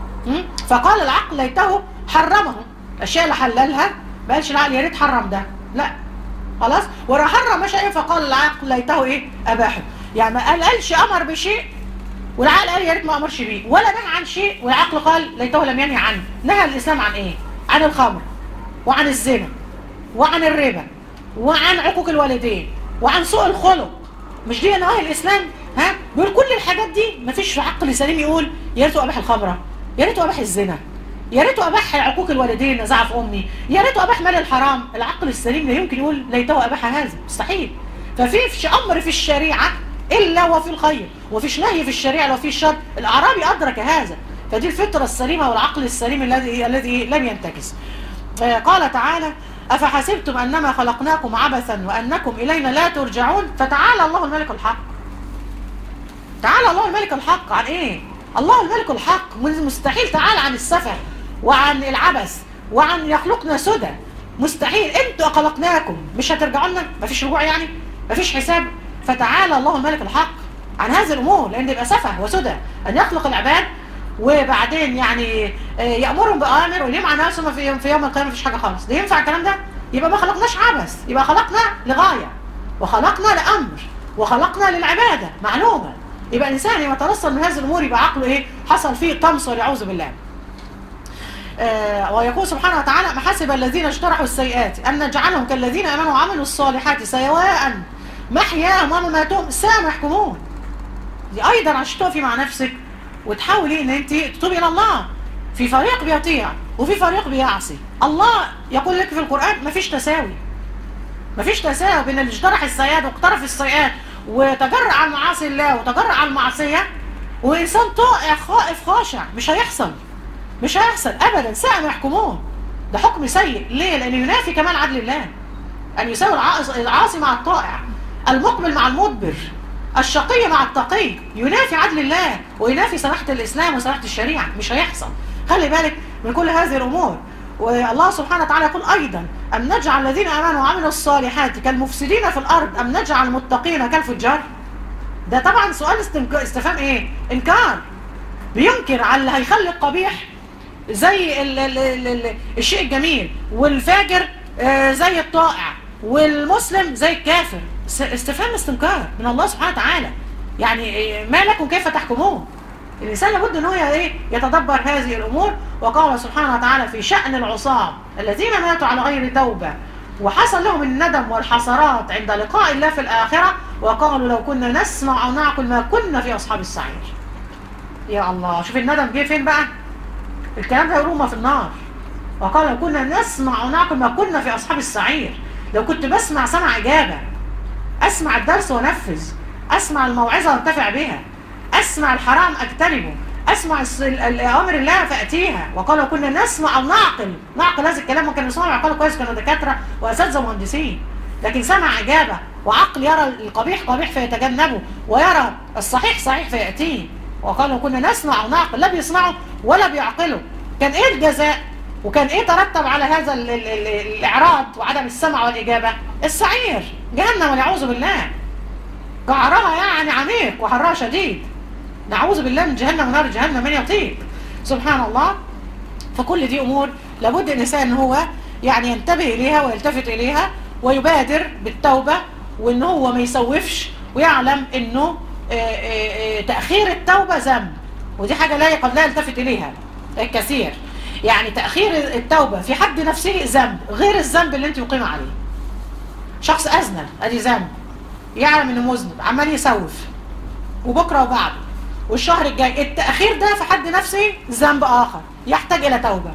فقال العقل ليته حرمه الاشياء اللي حللها ما قالش العقل يا ريت حرم ده لا خلاص وراح حرم شيء فقال العقل ليته ايه اباحه يعني ما قال قالش امر بشيء والعقل قال يا ريت ما امرش بيه ولا نهى عن شيء والعقل قال ليته لم ينهي عنه نهى الاسلام عن ايه عن الخمر وعن الزنا وعن الربا وعن عقوق الوالدين وعن سوء الخلق مش دي نواهي الاسلام ها بيقول كل الحاجات دي مفيش عقل سليم يقول يا ريته اباح الخمره يا ريته اباح الزنا يا ريته اباح عقوق الوالدين نزعه في امي يا ريته اباح مال الحرام العقل السليم لا يمكن يقول ليته اباح هذا مستحيل ففيش امر في الشريعه الا وفي الخير وفيش نهي في الشريعه لو في الشر الاعرابي ادرك هذا فدي الفطره السليمه والعقل السليم الذي الذي لم ينتكس آه، قال تعالى افحسبتم انما خلقناكم عبثا وانكم الينا لا ترجعون فتعالى الله الملك الحق تعالى الله الملك الحق عن ايه الله الملك الحق مستحيل تعالى عن السفه وعن العبث وعن يخلقنا سدى مستحيل انتوا خلقناكم مش هترجعوا لنا مفيش رجوع يعني مفيش حساب فتعالى الله الملك الحق عن هذه الامور لان يبقى سفه وسدى ان يخلق العباد وبعدين يعني آه، يامرهم باوامر وينام عن نفسه في يوم في يوم القيامه مفيش حاجه خالص ده ينفع الكلام ده يبقى ما خلقناش عبث يبقى خلقنا لغايه وخلقنا لامر وخلقنا للعباده معلومه يبقى الانسان لما يترصد من هذه الامور يبقى عقله ايه حصل فيه طمس والعياذ بالله آه ويقول سبحانه وتعالى ما حسب الذين اجترحوا السيئات ان نجعلهم كالذين امنوا وعملوا الصالحات سواء محياهم ومماتهم ساء ما يحكمون دي ايضا عشان تقفي مع نفسك وتحاولي ان انت تتوبي الى الله في فريق بيطيع وفي فريق بيعصي الله يقول لك في القران مفيش تساوي مفيش تساوي بين اللي اجترح السيئات واقترف السيئات وتجرأ على معاصي الله وتجرأ على المعصيه وانسان طائع خائف خاشع مش هيحصل مش هيحصل ابدا ساء ما يحكمون ده حكم سيء ليه لانه ينافي كمال عدل الله ان يساوي العاص- العاصي مع الطائع المقبل مع المدبر الشقي مع التقي ينافي عدل الله وينافي سماحه الاسلام وسماحه الشريعه مش هيحصل خلي بالك من كل هذه الامور والله سبحانه وتعالى يقول ايضا ام نجعل الذين امنوا وعملوا الصالحات كالمفسدين في الارض ام نجعل المتقين كالفجار ده طبعا سؤال استنك- استفهام ايه انكار بينكر على اللي هيخلي القبيح زي ال ال ال ال الشيء الجميل والفاجر آه، زي الطائع والمسلم زي الكافر س- استفهام استنكار من الله سبحانه وتعالى يعني آه، ما لكم كيف تحكمون الإنسان لابد أن هو إيه يتدبر هذه الأمور وقال سبحانه وتعالى في شأن العصاة الذين ماتوا على غير توبة وحصل لهم الندم والحسرات عند لقاء الله في الآخرة وقالوا لو كنا نسمع أو نعقل ما كنا في أصحاب السعير يا الله شوف الندم جه فين بقى الكلام ده يروما في النار وقال لو كنا نسمع ونعقل ما كنا في أصحاب السعير لو كنت بسمع سمع إجابة أسمع الدرس ونفذ أسمع الموعظة وانتفع بها أسمع الحرام أجتنبه أسمع الس- ال- الأوامر الله فأتيها وقال لو كنا نسمع أو نعقل نعقل هذا الكلام وكانوا يسمعوا يعقلوا كويس كانوا دكاترة وأساتذة مهندسين لكن سمع إجابة وعقل يرى القبيح قبيح فيتجنبه ويرى الصحيح صحيح فيأتيه وقال لو كنا نسمع ونعقل لا بيسمعوا ولا بيعقلوا كان إيه الجزاء وكان إيه ترتب على هذا ال ال ال الإعراض وعدم السمع والإجابة السعير جهنم والعياذ بالله قعرها يعني عميق وحرها شديد نعوذ بالله من جهنم ونار جهنم من يطيق سبحان الله فكل دي امور لابد الانسان ان هو يعني ينتبه اليها ويلتفت اليها ويبادر بالتوبه وان هو ما يسوفش ويعلم انه آه، آه، آه، تاخير التوبه ذنب ودي حاجه لا قد لا يلتفت اليها كثير يعني تاخير التوبه في حد نفسه ذنب غير الذنب اللي انت مقيمه عليه شخص اذنب ادي ذنب يعلم انه مذنب عمال يسوف وبكره وبعده والشهر الجاي التأخير ده في حد نفسه ذنب آخر يحتاج إلى توبة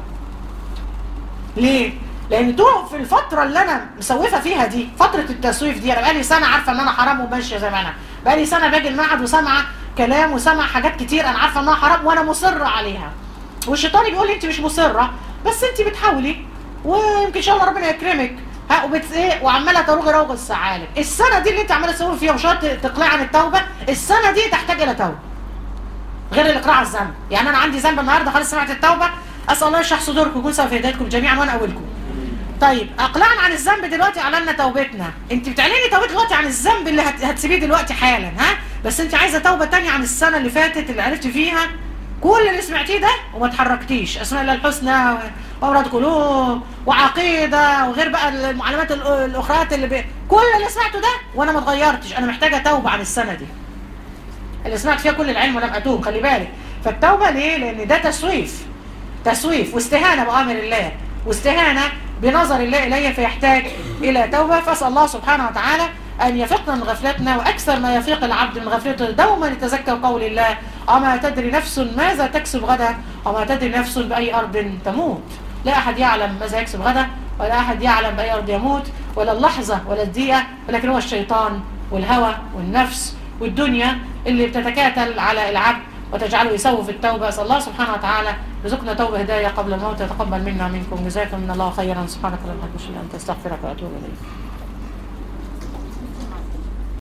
ليه؟ لأن طول في الفترة اللي أنا مسوفة فيها دي فترة التسويف دي أنا بقالي سنة عارفة إن أنا حرام وماشية زي ما أنا بقالي سنة باجي المعهد وسامعة كلام وسامعة حاجات كتير أنا عارفة إنها حرام وأنا مصرة عليها والشيطان بيقول لي أنت مش مصرة بس أنت بتحاولي ويمكن إن شاء الله ربنا يكرمك ها وبت ايه وعماله تروغي روغ السعالب السنه دي اللي انت عماله تسوي فيها ومش راضية تقلعي عن التوبه السنه دي تحتاج الى توبه غير الاقلاع عن الذنب يعني انا عندي ذنب النهارده خلاص سمعت التوبه اسال الله يشرح صدوركم يكون سوف في هدايتكم جميعا وانا اولكم طيب اقلعنا عن الذنب دلوقتي اعلنا توبتنا انت بتعلني توبتك دلوقتي عن الذنب اللي هت... هتسيبيه دلوقتي حالا ها بس انت عايزه توبه تانية عن السنه اللي فاتت اللي عرفت فيها كل اللي سمعتيه ده وما اتحركتيش اسماء الله الحسنى واوراد قلوب وعقيده وغير بقى المعلومات ال- الاخرى اللي ب... كل اللي سمعته ده وانا ما اتغيرتش انا محتاجه توبه عن السنه دي اللي سمعت فيها كل العلم ولم اتوب خلي بالك فالتوبه ليه لان ده تسويف تسويف واستهانه بامر الله واستهانه بنظر الله الي فيحتاج الى توبه فاسال الله سبحانه وتعالى ان يفقنا من غفلتنا واكثر ما يفيق العبد من غفلته دوما يتذكر قول الله وما تدري نفس ماذا تكسب غدا وما تدري نفس باي ارض تموت لا احد يعلم ماذا يكسب غدا ولا احد يعلم باي ارض يموت ولا اللحظة ولا الدقيقة ولكن هو الشيطان والهوى والنفس والدنيا اللي بتتكاتل على العبد وتجعله يسوف التوبة أسأل الله سبحانه وتعالى رزقنا توبة هداية قبل الموت يتقبل منا منكم جزاكم من الله خيرا سبحانك اللهم وبحمدك أشهد أن لا إله إلا أنت أستغفرك وأتوب إليك